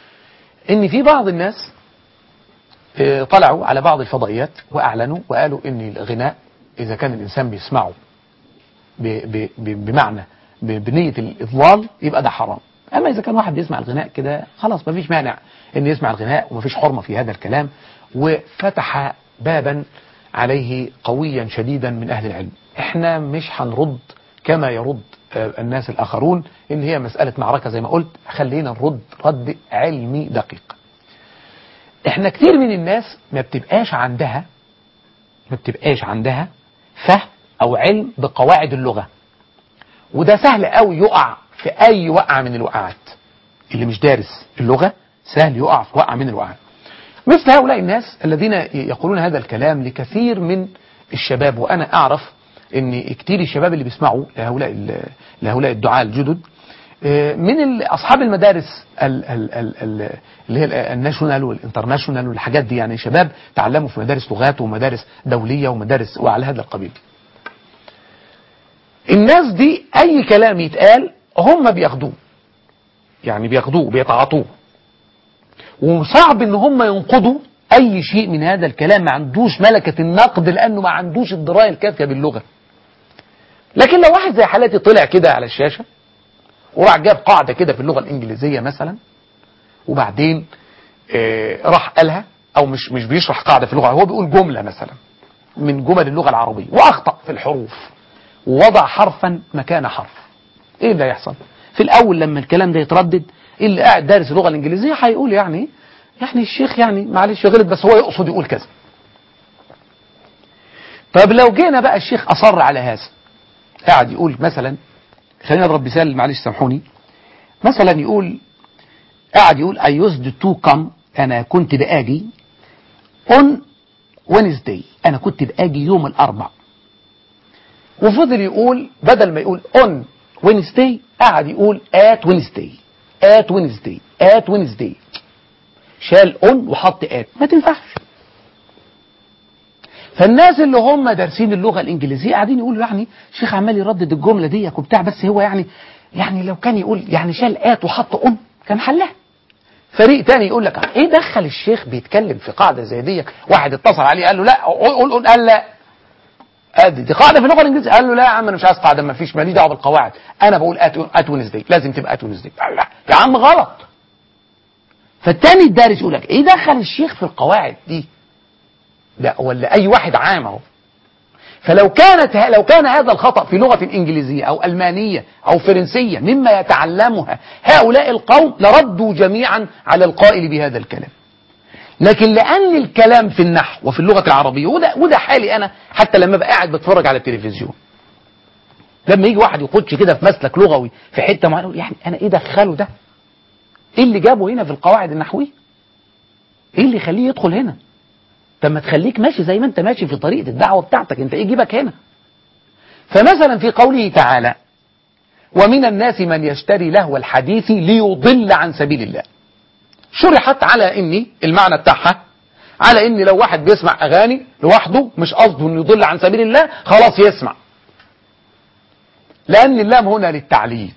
إن في بعض الناس آه، طلعوا على بعض الفضائيات وأعلنوا وقالوا إن الغناء إذا كان الإنسان بيسمعه ب ب ب بمعنى ب- بنية الإضلال يبقى ده حرام أما إذا كان واحد بيسمع الغناء كده خلاص مفيش مانع إن يسمع الغناء ومفيش حرمة في هذا الكلام وفتح بابا عليه قويا شديدا من أهل العلم إحنا مش هنرد كما يرد آه، الناس الآخرون إن هي مسألة معركة زي ما قلت خلينا نرد رد علمي دقيق إحنا كتير من الناس ما بتبقاش عندها ما بتبقاش عندها فهم أو علم بقواعد اللغة وده سهل قوي يقع في أي وقعة من الوقعات اللي مش دارس اللغة سهل يقع في وقعة من الوقعات مثل هؤلاء الناس الذين يقولون هذا الكلام لكثير من الشباب وأنا أعرف أن كتير الشباب اللي بيسمعوا لهؤلاء ال- لهؤلاء الدعاة الجدد آه، من ال- أصحاب المدارس ال- ال- ال- ال- اللي هي الناشونال والانترناشونال والحاجات دي يعني شباب تعلموا في مدارس لغات ومدارس دولية ومدارس وعلى هذا القبيل الناس دي أي كلام يتقال هم بياخدوه يعني بياخدوه بيتعاطوه وصعب ان هم ينقضوا اي شيء من هذا الكلام ما عندوش ملكة النقد لانه ما عندوش الدراية الكافية باللغة لكن لو واحد زي حالتي طلع كده على الشاشة وراح جاب قاعدة كده في اللغة الانجليزية مثلا وبعدين آه راح قالها او مش مش بيشرح قاعدة في اللغة هو بيقول جملة مثلا من جمل اللغة العربية واخطأ في الحروف ووضع حرفا مكان حرف ايه اللي هيحصل في الاول لما الكلام ده يتردد اللي قاعد دارس اللغه الانجليزيه هيقول يعني يعني الشيخ يعني معلش غلط بس هو يقصد يقول كذا طب لو جينا بقى الشيخ اصر على هذا قاعد يقول مثلا خلينا نضرب مثال معلش سامحوني مثلا يقول قاعد يقول I used to come انا كنت باجي on Wednesday انا كنت باجي يوم الاربع وفضل يقول بدل ما يقول on Wednesday قعد يقول at Wednesday at Wednesday at Wednesday شال on وحط at ما تنفعش فالناس اللي هم دارسين اللغة الإنجليزية قاعدين يقولوا يعني الشيخ عمال يردد الجملة دي وبتاع بس هو يعني يعني لو كان يقول يعني شال at وحط on كان حلها فريق تاني يقول لك ايه دخل الشيخ بيتكلم في قاعدة زي دي واحد اتصل عليه قال له لا قول قول قول قال لا ادي دي قاعده في اللغه الانجليزيه قال له لا يا عم انا مش عايز قاعده ما فيش ماليش دعوه بالقواعد انا بقول ات ات وينزداي لازم تبقى ات وينزداي قال لا يا عم غلط فالتاني الدارس يقول لك ايه دخل الشيخ في القواعد دي لا ولا اي واحد عام اهو فلو كانت لو كان هذا الخطأ في لغة إنجليزية أو ألمانية أو فرنسية مما يتعلمها هؤلاء القوم لردوا جميعا على القائل بهذا الكلام لكن لأن الكلام في النحو وفي اللغة العربية وده, وده حالي أنا حتى لما بقى قاعد بتفرج على التلفزيون لما يجي واحد يخش كده في مسلك لغوي في حتة معينة يقول يعني أنا إيه دخله ده إيه اللي جابه هنا في القواعد النحوية إيه اللي يخليه يدخل هنا طب ما تخليك ماشي زي ما أنت ماشي في طريقة الدعوة بتاعتك أنت إيه يجيبك هنا فمثلا في قوله تعالى ومن الناس من يشتري لهو الحديث ليضل عن سبيل الله شرحت على اني المعنى بتاعها على ان لو واحد بيسمع اغاني لوحده مش قصده انه يضل عن سبيل الله خلاص يسمع لان اللام هنا للتعليل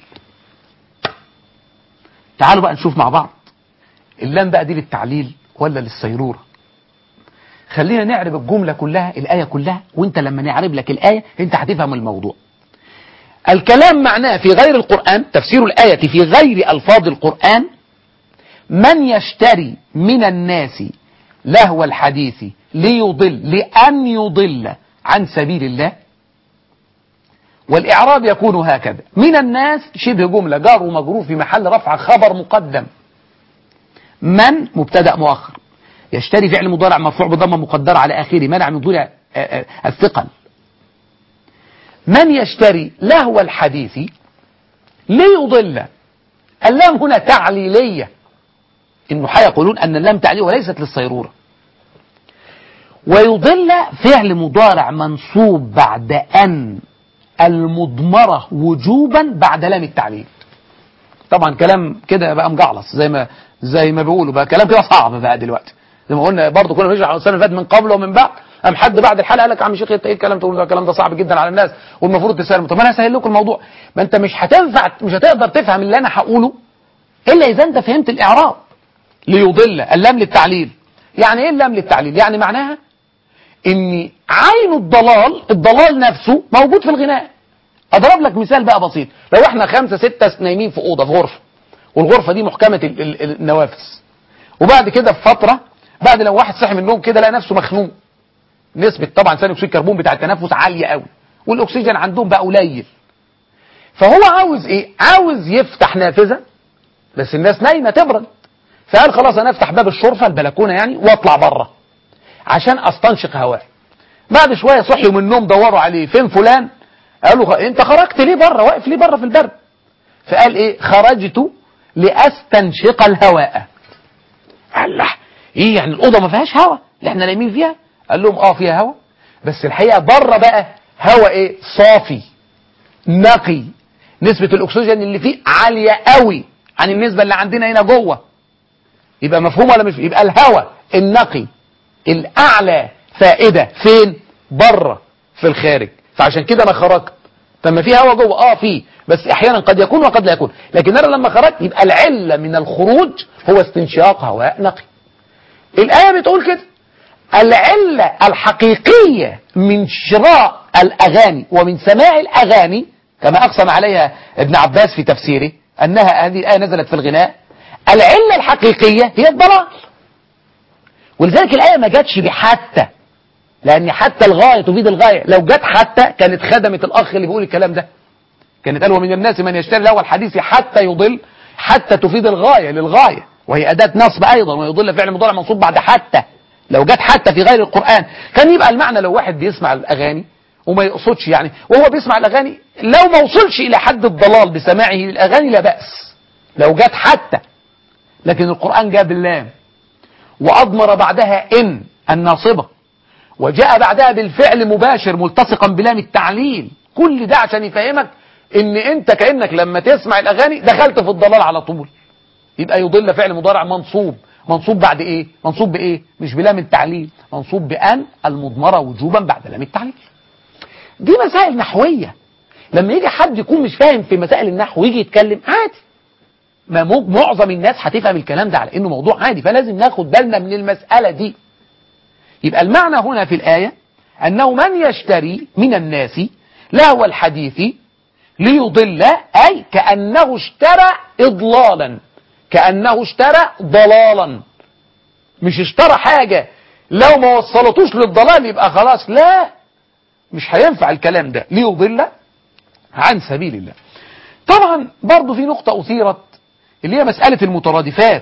تعالوا بقى نشوف مع بعض اللام بقى دي للتعليل ولا للصيرورة خلينا نعرب الجملة كلها الآية كلها وانت لما نعرب لك الآية انت هتفهم الموضوع الكلام معناه في غير القرآن تفسير الآية في غير ألفاظ القرآن من يشتري من الناس لهو الحديث ليضل لأن يضل عن سبيل الله والإعراب يكون هكذا من الناس شبه جملة جار ومجرور في محل رفع خبر مقدم من مبتدأ مؤخر يشتري فعل مضارع مرفوع بضمه مقدرة على آخره منع من ظهور الثقل من يشتري لهو الحديث ليضل اللام هنا تعليلية انه هيقولون ان اللام تعليل وليست للصيرورة ويضل فعل مضارع منصوب بعد ان المضمرة وجوبا بعد لام التعليل طبعا كلام كده بقى مجعلص زي ما زي ما بيقولوا بقى كلام كده صعب بقى دلوقتي زي ما قلنا برضه كنا بنشرح السنه اللي فاتت من قبل ومن بعد ام حد بعد الحلقه قال لك يا عم شيخ انت ايه الكلام تقول ده الكلام ده صعب جدا على الناس والمفروض تسلم طب انا هسهل لكم الموضوع ما انت مش هتنفع مش هتقدر تفهم اللي انا هقوله الا اذا انت فهمت الاعراب ليضل اللام للتعليل يعني ايه اللام للتعليل يعني معناها ان عين الضلال الضلال نفسه موجود في الغناء اضرب لك مثال بقى بسيط لو احنا خمسة ستة نايمين في اوضه في غرفه والغرفه دي محكمه ال- ال- ال- النوافذ وبعد كده بفتره بعد لو واحد صحي من النوم كده لقى نفسه مخنوق نسبه طبعا ثاني اكسيد الكربون بتاع التنفس عاليه قوي والاكسجين عندهم بقى قليل فهو عاوز ايه عاوز يفتح نافذه بس الناس نايمه تبرد فقال خلاص انا افتح باب الشرفه البلكونه يعني واطلع بره عشان استنشق هواء بعد شويه صحيوا من النوم دوروا عليه فين فلان قالوا خ- انت خرجت ليه بره واقف ليه بره في البرد فقال ايه خرجت لاستنشق الهواء الله ايه يعني الاوضه ما فيهاش هواء اللي احنا نايمين فيها قال لهم اه فيها هواء بس الحقيقه بره بقى هواء ايه صافي نقي نسبه الاكسجين اللي فيه عاليه قوي عن النسبه اللي عندنا هنا جوه يبقى مفهوم ولا مش يبقى الهواء النقي الاعلى فائده فين بره في الخارج فعشان كده انا خرجت طب ما في هواء جوه اه في بس احيانا قد يكون وقد لا يكون لكن انا لما خرجت يبقى العله من الخروج هو استنشاق هواء نقي الايه بتقول كده العله الحقيقيه من شراء الاغاني ومن سماع الاغاني كما اقسم عليها ابن عباس في تفسيره انها هذه الايه نزلت في الغناء العله الحقيقيه هي الضلال ولذلك الآية ما جاتش بحتى لأن حتى الغاية تفيد الغاية لو جت حتى كانت خدمت الأخ اللي بيقول الكلام ده كانت قال ومن الناس من يشتري له الحديث حتى يضل حتى تفيد الغاية للغاية وهي أداة نصب أيضا ويضل فعل مضارع منصوب بعد حتى لو جت حتى في غير القرآن كان يبقى المعنى لو واحد بيسمع الأغاني وما يقصدش يعني وهو بيسمع الأغاني لو ما وصلش إلى حد الضلال بسماعه للأغاني لا بأس لو جت حتى لكن القرآن جاب اللام وأضمر بعدها إن الناصبة وجاء بعدها بالفعل مباشر ملتصقا بلام التعليل كل ده عشان يفهمك ان انت كأنك لما تسمع الاغاني دخلت في الضلال على طول يبقى يضل فعل مضارع منصوب منصوب بعد ايه منصوب بايه مش بلام التعليل منصوب بان المضمرة وجوبا بعد لام التعليل دي مسائل نحوية لما يجي حد يكون مش فاهم في مسائل النحو ويجي يتكلم عادي ما مو- معظم الناس هتفهم الكلام ده على انه موضوع عادي فلازم ناخد بالنا من المسألة دي يبقى المعنى هنا في الآية أنه من يشتري من الناس لهو الحديث ليضل أي كأنه اشترى إضلالا كأنه اشترى ضلالا مش اشترى حاجة لو ما وصلتوش للضلال يبقى خلاص لا مش هينفع الكلام ده ليضل عن سبيل الله طبعا برضو في نقطة أثيرت اللي هي مسألة المترادفات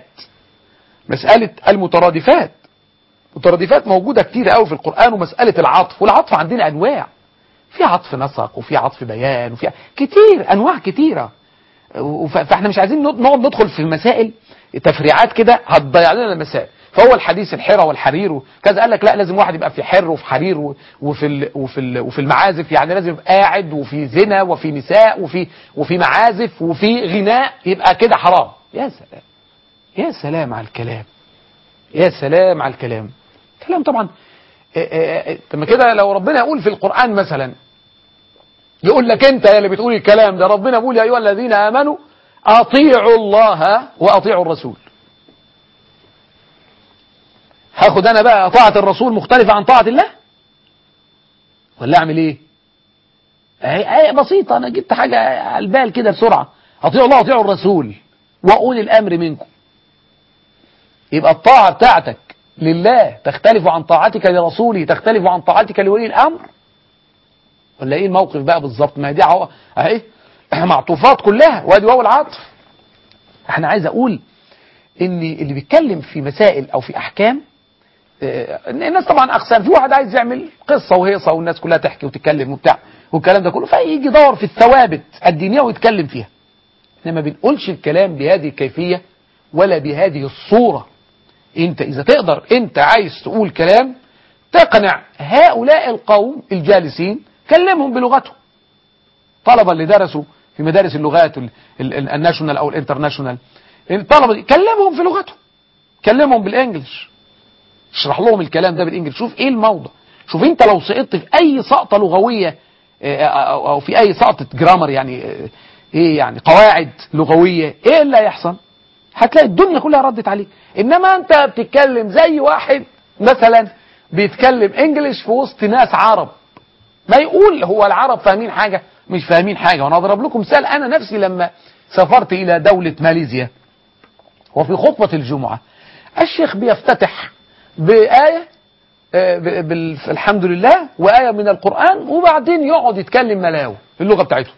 مسألة المترادفات مترادفات موجودة كتير قوي في القرآن ومسألة العطف والعطف عندنا أنواع في عطف نسق وفي عطف بيان وفي كتير أنواع كتيرة وف- فاحنا مش عايزين نقعد نقعد ندخل في المسائل تفريعات كده هتضيع لنا المسائل فهو الحديث الحرى والحرير وكذا قال لك لا لازم واحد يبقى في حر وفي حرير و- وفي ال وفي ال وفي المعازف يعني لازم يبقى قاعد وفي زنا وفي نساء وفي وفي معازف وفي غناء يبقى كده حرام يا سلام يا سلام على الكلام يا سلام على الكلام كلام طبعا آه، آه، آه، طب ما كده لو ربنا يقول في القرآن مثلا يقول لك انت يا اللي بتقول الكلام ده ربنا يقول يا ايها الذين امنوا اطيعوا الله واطيعوا الرسول هاخد انا بقى طاعة الرسول مختلفة عن طاعة الله ولا اعمل ايه اهي ايه بسيطة انا جبت حاجة على البال كده بسرعة اطيعوا الله واطيعوا الرسول واولي الامر منكم يبقى الطاعة بتاعتك لله تختلف عن طاعتك لرسوله تختلف عن طاعتك لولي الامر ولا ايه الموقف بقى بالظبط ما هي دي اهو اهي معطوفات كلها وادي واو العطف احنا عايز اقول ان اللي بيتكلم في مسائل او في احكام آه، الناس طبعا اقسام في واحد عايز يعمل قصه وهيصه والناس كلها تحكي وتتكلم وبتاع والكلام ده كله فيجي يدور في الثوابت الدينيه ويتكلم فيها احنا ما بنقولش الكلام بهذه الكيفيه ولا بهذه الصوره انت اذا تقدر انت عايز تقول كلام تقنع هؤلاء القوم الجالسين كلمهم بلغتهم طلبة اللي درسوا في مدارس اللغات ال- ال- ال- الناشونال او الانترناشونال الطلبة دي كلمهم في لغتهم كلمهم بالانجلش اشرح لهم الكلام ده بالانجلش شوف ايه الموضوع شوف انت لو سقطت في اي سقطة لغوية اه، او أو في اي سقطة جرامر يعني اه، ايه يعني قواعد لغوية ايه اللي هيحصل هتلاقي الدنيا كلها ردت عليك انما انت بتتكلم زي واحد مثلا بيتكلم انجليش في وسط ناس عرب ما يقول هو العرب فاهمين حاجة مش فاهمين حاجة وانا اضرب لكم مثال انا نفسي لما سافرت الى دولة ماليزيا وفي خطبة الجمعة الشيخ بيفتتح بآية آه، ب- بال- الحمد لله وآية من القرآن وبعدين يقعد يتكلم ملاوي اللغة بتاعته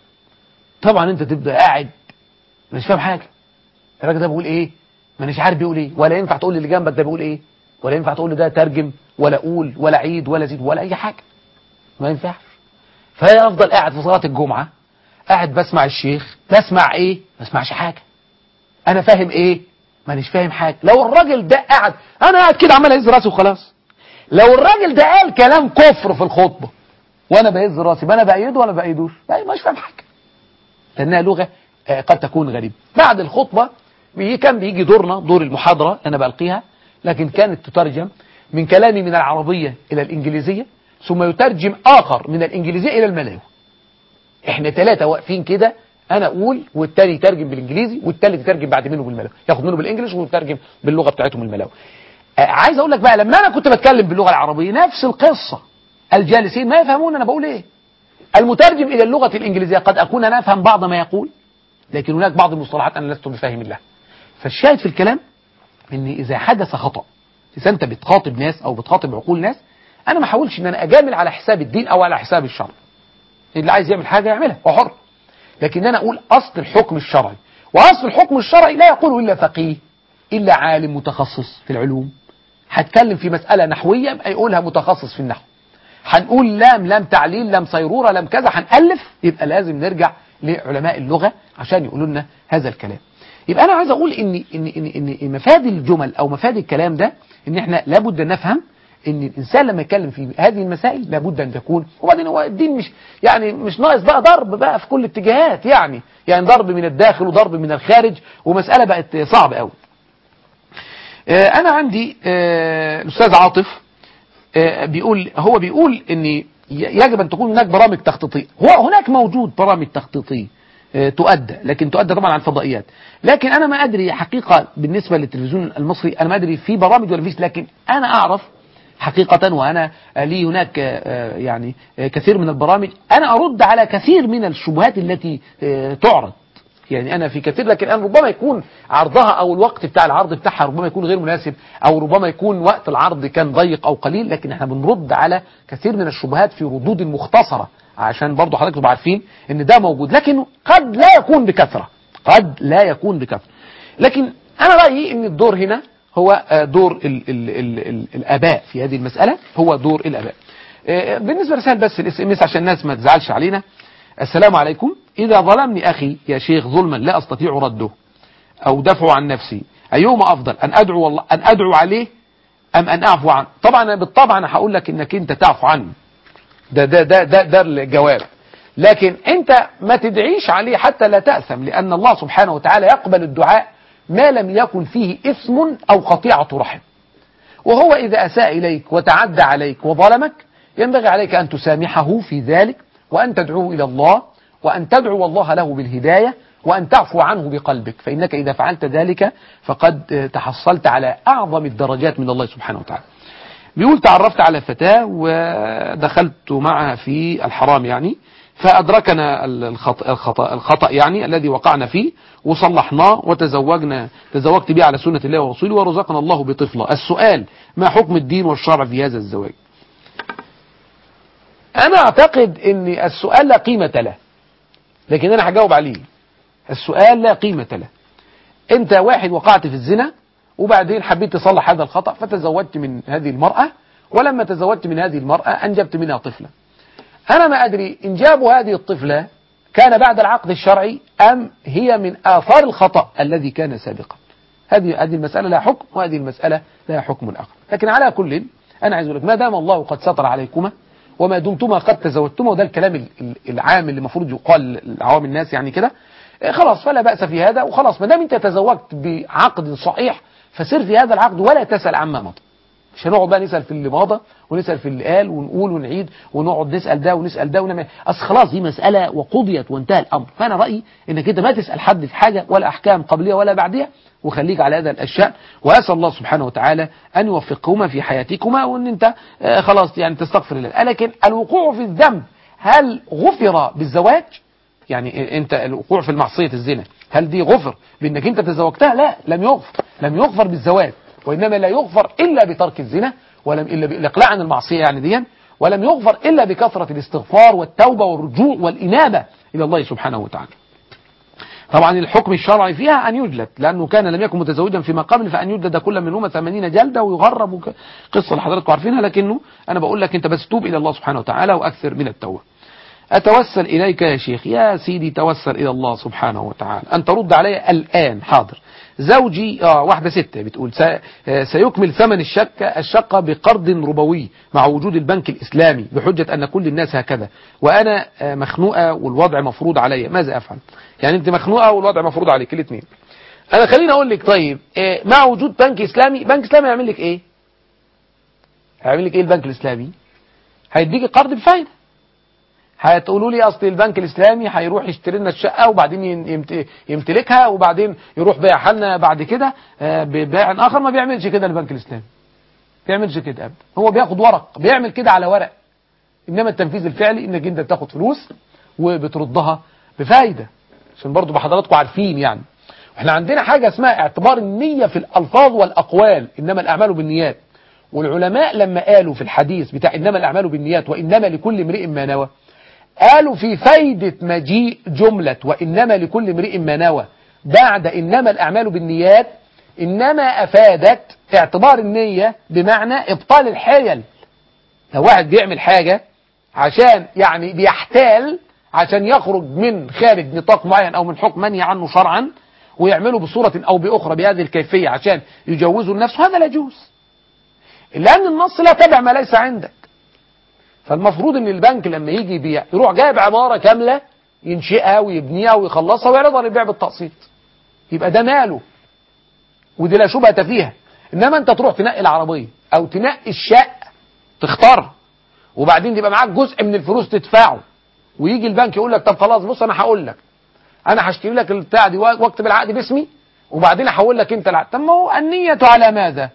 طبعا انت تبدأ قاعد مش فاهم حاجة الراجل ده بيقول ايه مانيش عارف بيقول ايه ولا ينفع تقول لي اللي جنبك ده بيقول ايه ولا ينفع تقول لي ده ترجم ولا قول ولا عيد ولا زيد ولا اي حاجة ما ينفعش فهي افضل قاعد في صلاة الجمعة قاعد بسمع الشيخ بسمع ايه ما اسمعش حاجة انا فاهم ايه مانيش فاهم حاجة لو الراجل ده قاعد انا قاعد كده عمال اهز راسي وخلاص لو الراجل ده قال كلام كفر في الخطبة وانا بهز راسي ما انا بايده ولا بايدوش لا مش فاهم حاجة لانها لغة آه، قد تكون غريبة بعد الخطبة بي- كان بيجي دورنا دور المحاضرة انا بلقيها لكن كانت تترجم من كلامي من العربية الى الانجليزية ثم يترجم اخر من الانجليزية الى الملاوي احنا ثلاثة واقفين كده انا اقول والتاني يترجم بالانجليزي والتالت يترجم بعد منه بالملاوي ياخد منه بالانجليش ويترجم باللغة بتاعتهم الملاوي آه، عايز اقول لك بقى لما انا كنت بتكلم باللغة العربية نفس القصة الجالسين ما يفهمون انا بقول ايه المترجم الى اللغة الانجليزية قد اكون انا افهم بعض ما يقول لكن هناك بعض المصطلحات انا لست بفاهم لها فالشاهد في الكلام ان اذا حدث خطأ اذا انت بتخاطب ناس او بتخاطب عقول ناس انا ما احاولش ان انا اجامل على حساب الدين او على حساب الشرع اللي عايز يعمل حاجة يعملها هو حر لكن انا اقول اصل الحكم الشرعي واصل الحكم الشرعي لا يقوله الا فقيه الا عالم متخصص في العلوم هتكلم في مسألة نحوية يبقى يقولها متخصص في النحو هنقول لام لام تعليل لام صيرورة لام كذا هنألف يبقى لازم نرجع لعلماء اللغة عشان يقولوا لنا هذا الكلام يبقى انا عايز اقول ان ان ان ان مفاد الجمل او مفاد الكلام ده ان احنا لابد ان نفهم ان الانسان لما يتكلم في هذه المسائل لابد ان تكون وبعدين هو الدين مش يعني مش ناقص بقى ضرب بقى في كل الاتجاهات يعني يعني ضرب من الداخل وضرب من الخارج ومسألة بقت صعبة قوي آه، انا عندي آه، الاستاذ عاطف آه، بيقول هو بيقول ان ي- يجب ان تكون هناك برامج تخطيطيه هو هناك موجود برامج تخطيطيه آه، تؤدى لكن تؤدى طبعا على الفضائيات لكن انا ما ادري حقيقه بالنسبه للتلفزيون المصري انا ما ادري في برامج ولا فيش لكن انا اعرف حقيقة وأنا آه، لي هناك آه، آه، يعني آه، كثير من البرامج أنا أرد على كثير من الشبهات التي آه، تعرض يعني أنا في كثير لكن أنا ربما يكون عرضها أو الوقت بتاع العرض بتاعها ربما يكون غير مناسب أو ربما يكون وقت العرض كان ضيق أو قليل لكن احنا بنرد على كثير من الشبهات في ردود مختصرة عشان برضو حضرتك تبقوا عارفين ان ده موجود لكن قد لا يكون بكثرة قد لا يكون بكثرة لكن أنا رأيي ان الدور هنا هو آه، دور ال ال ال ال الآباء في هذه المسألة هو دور الآباء آه، بالنسبة لرسائل بس الاس ام اس عشان الناس ما تزعلش علينا السلام عليكم إذا ظلمني أخي يا شيخ ظلما لا أستطيع رده أو دفعه عن نفسي أيهما أفضل أن أدعو والله أن أدعو عليه أم أن أعفو عنه طبعا أنا بالطبع أنا هقول لك إنك أنت تعفو عنه ده ده ده ده, ده الجواب لكن أنت ما تدعيش عليه حتى لا تأثم لأن الله سبحانه وتعالى يقبل الدعاء ما لم يكن فيه إثم أو قطيعة رحم وهو إذا أساء إليك وتعدى عليك وظلمك ينبغي عليك أن تسامحه في ذلك وأن تدعوه إلى الله وأن تدعو الله له بالهداية وأن تعفو عنه بقلبك فإنك إذا فعلت ذلك فقد آه، تحصلت على أعظم الدرجات من الله سبحانه وتعالى بيقول تعرفت على فتاة ودخلت معها في الحرام يعني فأدركنا الخطأ, الخطأ, الخطأ يعني الذي وقعنا فيه وصلحناه وتزوجنا تزوجت به على سنة الله ورسوله ورزقنا الله بطفلة السؤال ما حكم الدين والشرع في هذا الزواج أنا أعتقد أن السؤال لا قيمة له لكن أنا هجاوب عليه السؤال لا قيمة له أنت واحد وقعت في الزنا وبعدين حبيت تصلح هذا الخطأ فتزوجت من هذه المرأة ولما تزوجت من هذه المرأة أنجبت منها طفلا أنا ما أدري إنجاب هذه الطفلة كان بعد العقد الشرعي أم هي من آثار الخطأ الذي كان سابقا هذه هذه المسألة لها حكم وهذه المسألة لها حكم آخر لكن على كل أنا عايز أقول لك ما دام الله قد ستر عليكما وما دمتما قد تزوجتما وده الكلام ال- ال- العام اللي المفروض يقال لعوام الناس يعني كده إيه خلاص فلا بأس في هذا وخلاص ما دام أنت تزوجت بعقد صحيح فسر في هذا العقد ولا تسأل عما مضى مش هنقعد بقى نسأل في اللي مضى ونسأل في اللي قال ونقول ونعيد ونقعد نسأل ده ونسأل ده ونعمل اصل خلاص دي مسألة وقضيت وانتهى الامر فانا رأيي انك انت ما تسأل حد في حاجة ولا احكام قبلية ولا بعدية وخليك على هذا الاشياء واسال الله سبحانه وتعالى ان يوفقكما في حياتكما وان انت آه، خلاص يعني تستغفر الله لكن الوقوع في الذنب هل غفر بالزواج يعني انت الوقوع في المعصية الزنا هل دي غفر بانك انت تزوجتها لا لم يغفر لم يغفر بالزواج وانما لا يغفر الا بترك الزنا ولم الا بالاقلاع عن المعصية يعني دي ولم يغفر الا بكثرة الاستغفار والتوبة والرجوع والانابة الى الله سبحانه وتعالى طبعا الحكم الشرعي فيها أن يجلد لأنه كان لم يكن متزوجا فيما قبل فأن يجلد كل منهما 80 جلدة ويغرب وك- قصة اللي حضراتكم عارفينها لكنه أنا بقول لك أنت بس توب إلى الله سبحانه وتعالى وأكثر من التوبة أتوسل إليك يا شيخ يا سيدي توسل إلى الله سبحانه وتعالى أن ترد علي الآن حاضر زوجي آه واحدة ستة بتقول سي- آه، سيكمل ثمن الشقة الشقة بقرض ربوي مع وجود البنك الإسلامي بحجة أن كل الناس هكذا وأنا آه، مخنوقة والوضع مفروض علي ماذا أفعل يعني أنت مخنوقة والوضع مفروض عليك الاثنين أنا خليني أقول لك طيب آه، مع وجود بنك إسلامي بنك إسلامي يعمل لك إيه هيعمل لك إيه البنك الإسلامي هيديكي قرض بفايدة هتقولوا لي اصل البنك الاسلامي هيروح يشتري لنا الشقه وبعدين ين- يمت- يمتلكها وبعدين يروح بيعها لنا بعد كده آه، ببيع اخر ما بيعملش كده البنك الاسلامي بيعملش كده ابدا هو بياخد ورق بيعمل كده على ورق انما التنفيذ الفعلي انك انت بتاخد فلوس وبتردها بفايده عشان برضو بحضراتكم عارفين يعني احنا عندنا حاجه اسمها اعتبار النيه في الالفاظ والاقوال انما الاعمال بالنيات والعلماء لما قالوا في الحديث بتاع انما الاعمال بالنيات وانما لكل امرئ ما نوى قالوا في فايدة مجيء جملة وإنما لكل امرئ ما نوى بعد إنما الأعمال بالنيات إنما أفادت اعتبار النية بمعنى إبطال الحيل لو واحد بيعمل حاجة عشان يعني بيحتال عشان يخرج من خارج نطاق معين أو من حكم منهي عنه شرعا ويعمله بصورة أو بأخرى بهذه الكيفية عشان يجوزوا النفس هذا لا يجوز لأن النص لا تبع ما ليس عندك فالمفروض ان البنك لما يجي يبيع يروح جايب عمارة كاملة ينشئها ويبنيها ويخلصها ويعرضها للبيع بالتقسيط يبقى ده ماله ودي لا شبهة فيها انما انت تروح تنقي العربية او تنقي الشقة تختارها وبعدين تبقى معاك جزء من الفلوس تدفعه ويجي البنك يقول لك طب خلاص بص انا هقول لك انا هشتري لك البتاع دي واكتب العقد باسمي وبعدين هحول لك انت العقد طب ما هو النية على ماذا؟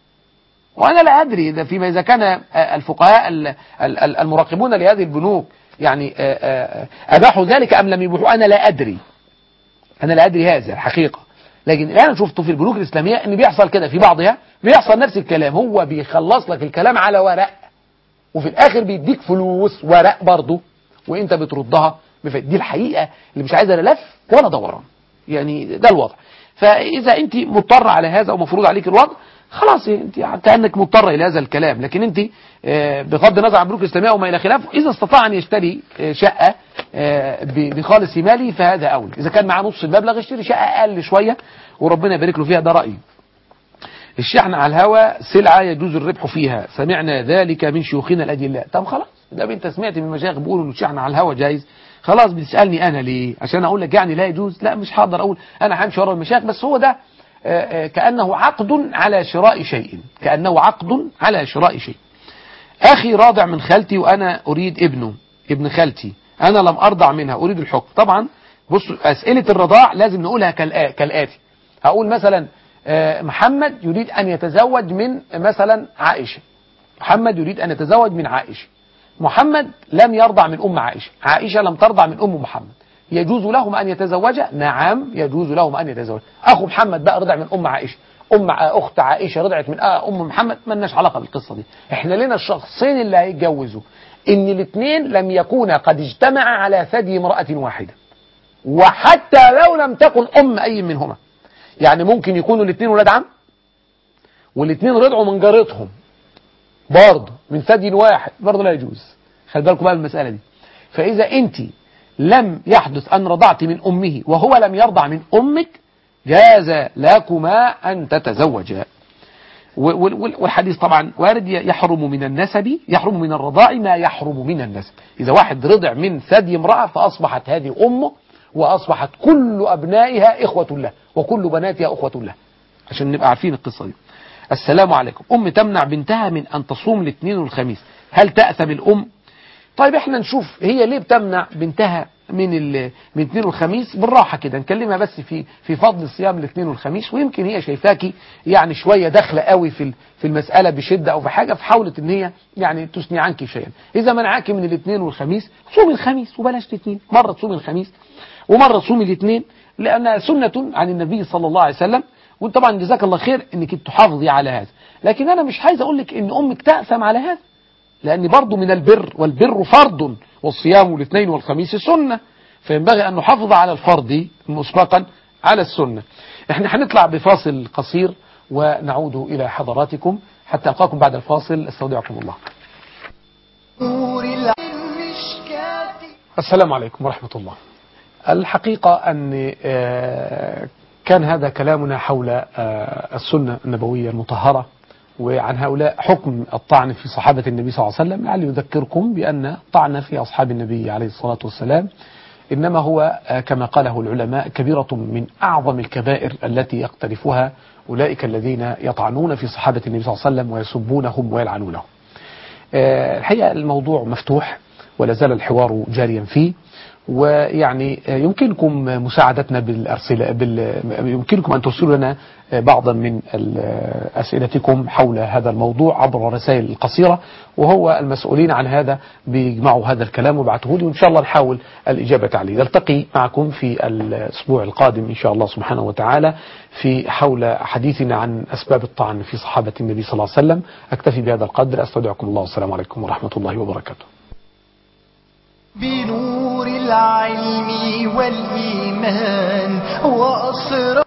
وأنا لا أدري إذا فيما إذا كان آه، الفقهاء ال- ال- ال- المراقبون لهذه البنوك يعني آه، آه، أباحوا ذلك أم لم يبيحوا أنا لا أدري أنا لا أدري هذا الحقيقة لكن اللي أنا شفته في البنوك الإسلامية إن بيحصل كده في بعضها بيحصل نفس الكلام هو بيخلص لك الكلام على ورق وفي الآخر بيديك فلوس ورق برضه وأنت بتردها بف- دي الحقيقة اللي مش عايزة لا لف ولا دوران يعني ده الوضع فإذا أنت مضطرة على هذا ومفروض عليك الوضع خلاص انت كانك مضطره الى هذا الكلام لكن انت آه، بغض النظر عن البنوك الاسلاميه وما الى خلافه اذا استطاع ان يشتري آه، شقه آه، ب- بخالص مالي فهذا اولى اذا كان معاه نص المبلغ يشتري شقه اقل شويه وربنا يبارك له فيها ده رايي الشحن على الهوى سلعة يجوز الربح فيها سمعنا ذلك من شيوخنا الأجلاء طب خلاص ده انت سمعت من المشايخ بيقولوا ان الشحن على الهوى جايز خلاص بتسألني أنا ليه عشان أقول لك يعني لا يجوز لا مش هقدر أقول أنا همشي ورا المشايخ بس هو ده آه، آه، كأنه عقد على شراء شيء كأنه عقد على شراء شيء أخي راضع من خالتي وأنا أريد ابنه ابن خالتي أنا لم أرضع منها أريد الحكم طبعا بصوا أسئلة الرضاع لازم نقولها كالآ- كالآتي هقول مثلا آه، محمد يريد أن يتزوج من مثلا عائشة محمد يريد أن يتزوج من عائشة محمد لم يرضع من أم عائشة عائشة لم ترضع من أم محمد يجوز لهم أن يتزوجا نعم يجوز لهم أن يتزوجا أخو محمد بقى رضع من أم عائشة أم ع- أخت عائشة رضعت من آه أم محمد ما لناش علاقة بالقصة دي إحنا لنا الشخصين اللي هيتجوزوا إن الاثنين لم يكونا قد اجتمعا على ثدي امرأة واحدة وحتى لو لم تكن أم أي منهما يعني ممكن يكونوا الاثنين ولاد عم والاثنين رضعوا من جارتهم برضه من ثدي واحد برضه لا يجوز خلي بالكم بقى من المسألة دي فإذا أنت لم يحدث أن رضعت من أمه وهو لم يرضع من أمك جاز لكما أن تتزوجا وال- وال- والحديث طبعا وارد يحرم من النسب يحرم من الرضاع ما يحرم من النسب إذا واحد رضع من ثدي امرأة فأصبحت هذه أمه وأصبحت كل أبنائها إخوة له وكل بناتها أخوة له عشان نبقى عارفين القصة دي السلام عليكم أم تمنع بنتها من أن تصوم الاثنين والخميس هل تأثم الأم طيب احنا نشوف هي ليه بتمنع بنتها من ال من الاثنين والخميس بالراحه كده نكلمها بس في في فضل صيام الاثنين والخميس ويمكن هي شايفاكي يعني شويه داخله قوي في ال- في المساله بشده او في حاجه فحاولت ان هي يعني تثني عنك شيئا اذا منعاكي من الاثنين والخميس صومي الخميس وبلاش الاثنين مره تصومي الخميس ومره تصومي الاثنين لانها سنه عن النبي صلى الله عليه وسلم وطبعا جزاك الله خير انك تحافظي على هذا لكن انا مش عايز اقول لك ان امك تاثم على هذا لأن برضه من البر والبر فرض والصيام الاثنين والخميس سنة فينبغي أن نحافظ على الفرض مسبقا على السنة احنا هنطلع بفاصل قصير ونعود إلى حضراتكم حتى ألقاكم بعد الفاصل استودعكم الله نور المشكات السلام عليكم ورحمة الله الحقيقة أن آه، كان هذا كلامنا حول آه، السنة النبوية المطهرة وعن هؤلاء حكم الطعن في صحابة النبي صلى الله عليه وسلم لعلي أذكركم بأن الطعن في أصحاب النبي عليه الصلاة والسلام إنما هو آه، كما قاله العلماء كبيرة من أعظم الكبائر التي يقترفها أولئك الذين يطعنون في صحابة النبي صلى الله عليه وسلم ويسبونهم ويلعنونهم آه، الحقيقة الموضوع مفتوح ولا زال الحوار جاريا فيه ويعني آه، يمكنكم مساعدتنا بالأرسلة بال... يمكنكم أن ترسلوا لنا آه، بعضا من ال- آه، أسئلتكم حول هذا الموضوع عبر الرسائل القصيرة وهو المسؤولين عن هذا بيجمعوا هذا الكلام وابعتوه لي وإن شاء الله نحاول الإجابة عليه نلتقي معكم في الأسبوع القادم إن شاء الله سبحانه وتعالى في حول حديثنا عن أسباب الطعن في صحابة النبي صلى الله عليه وسلم أكتفي بهذا القدر أستودعكم الله والسلام عليكم ورحمة الله وبركاته بنور العلم والإيمان وأسرار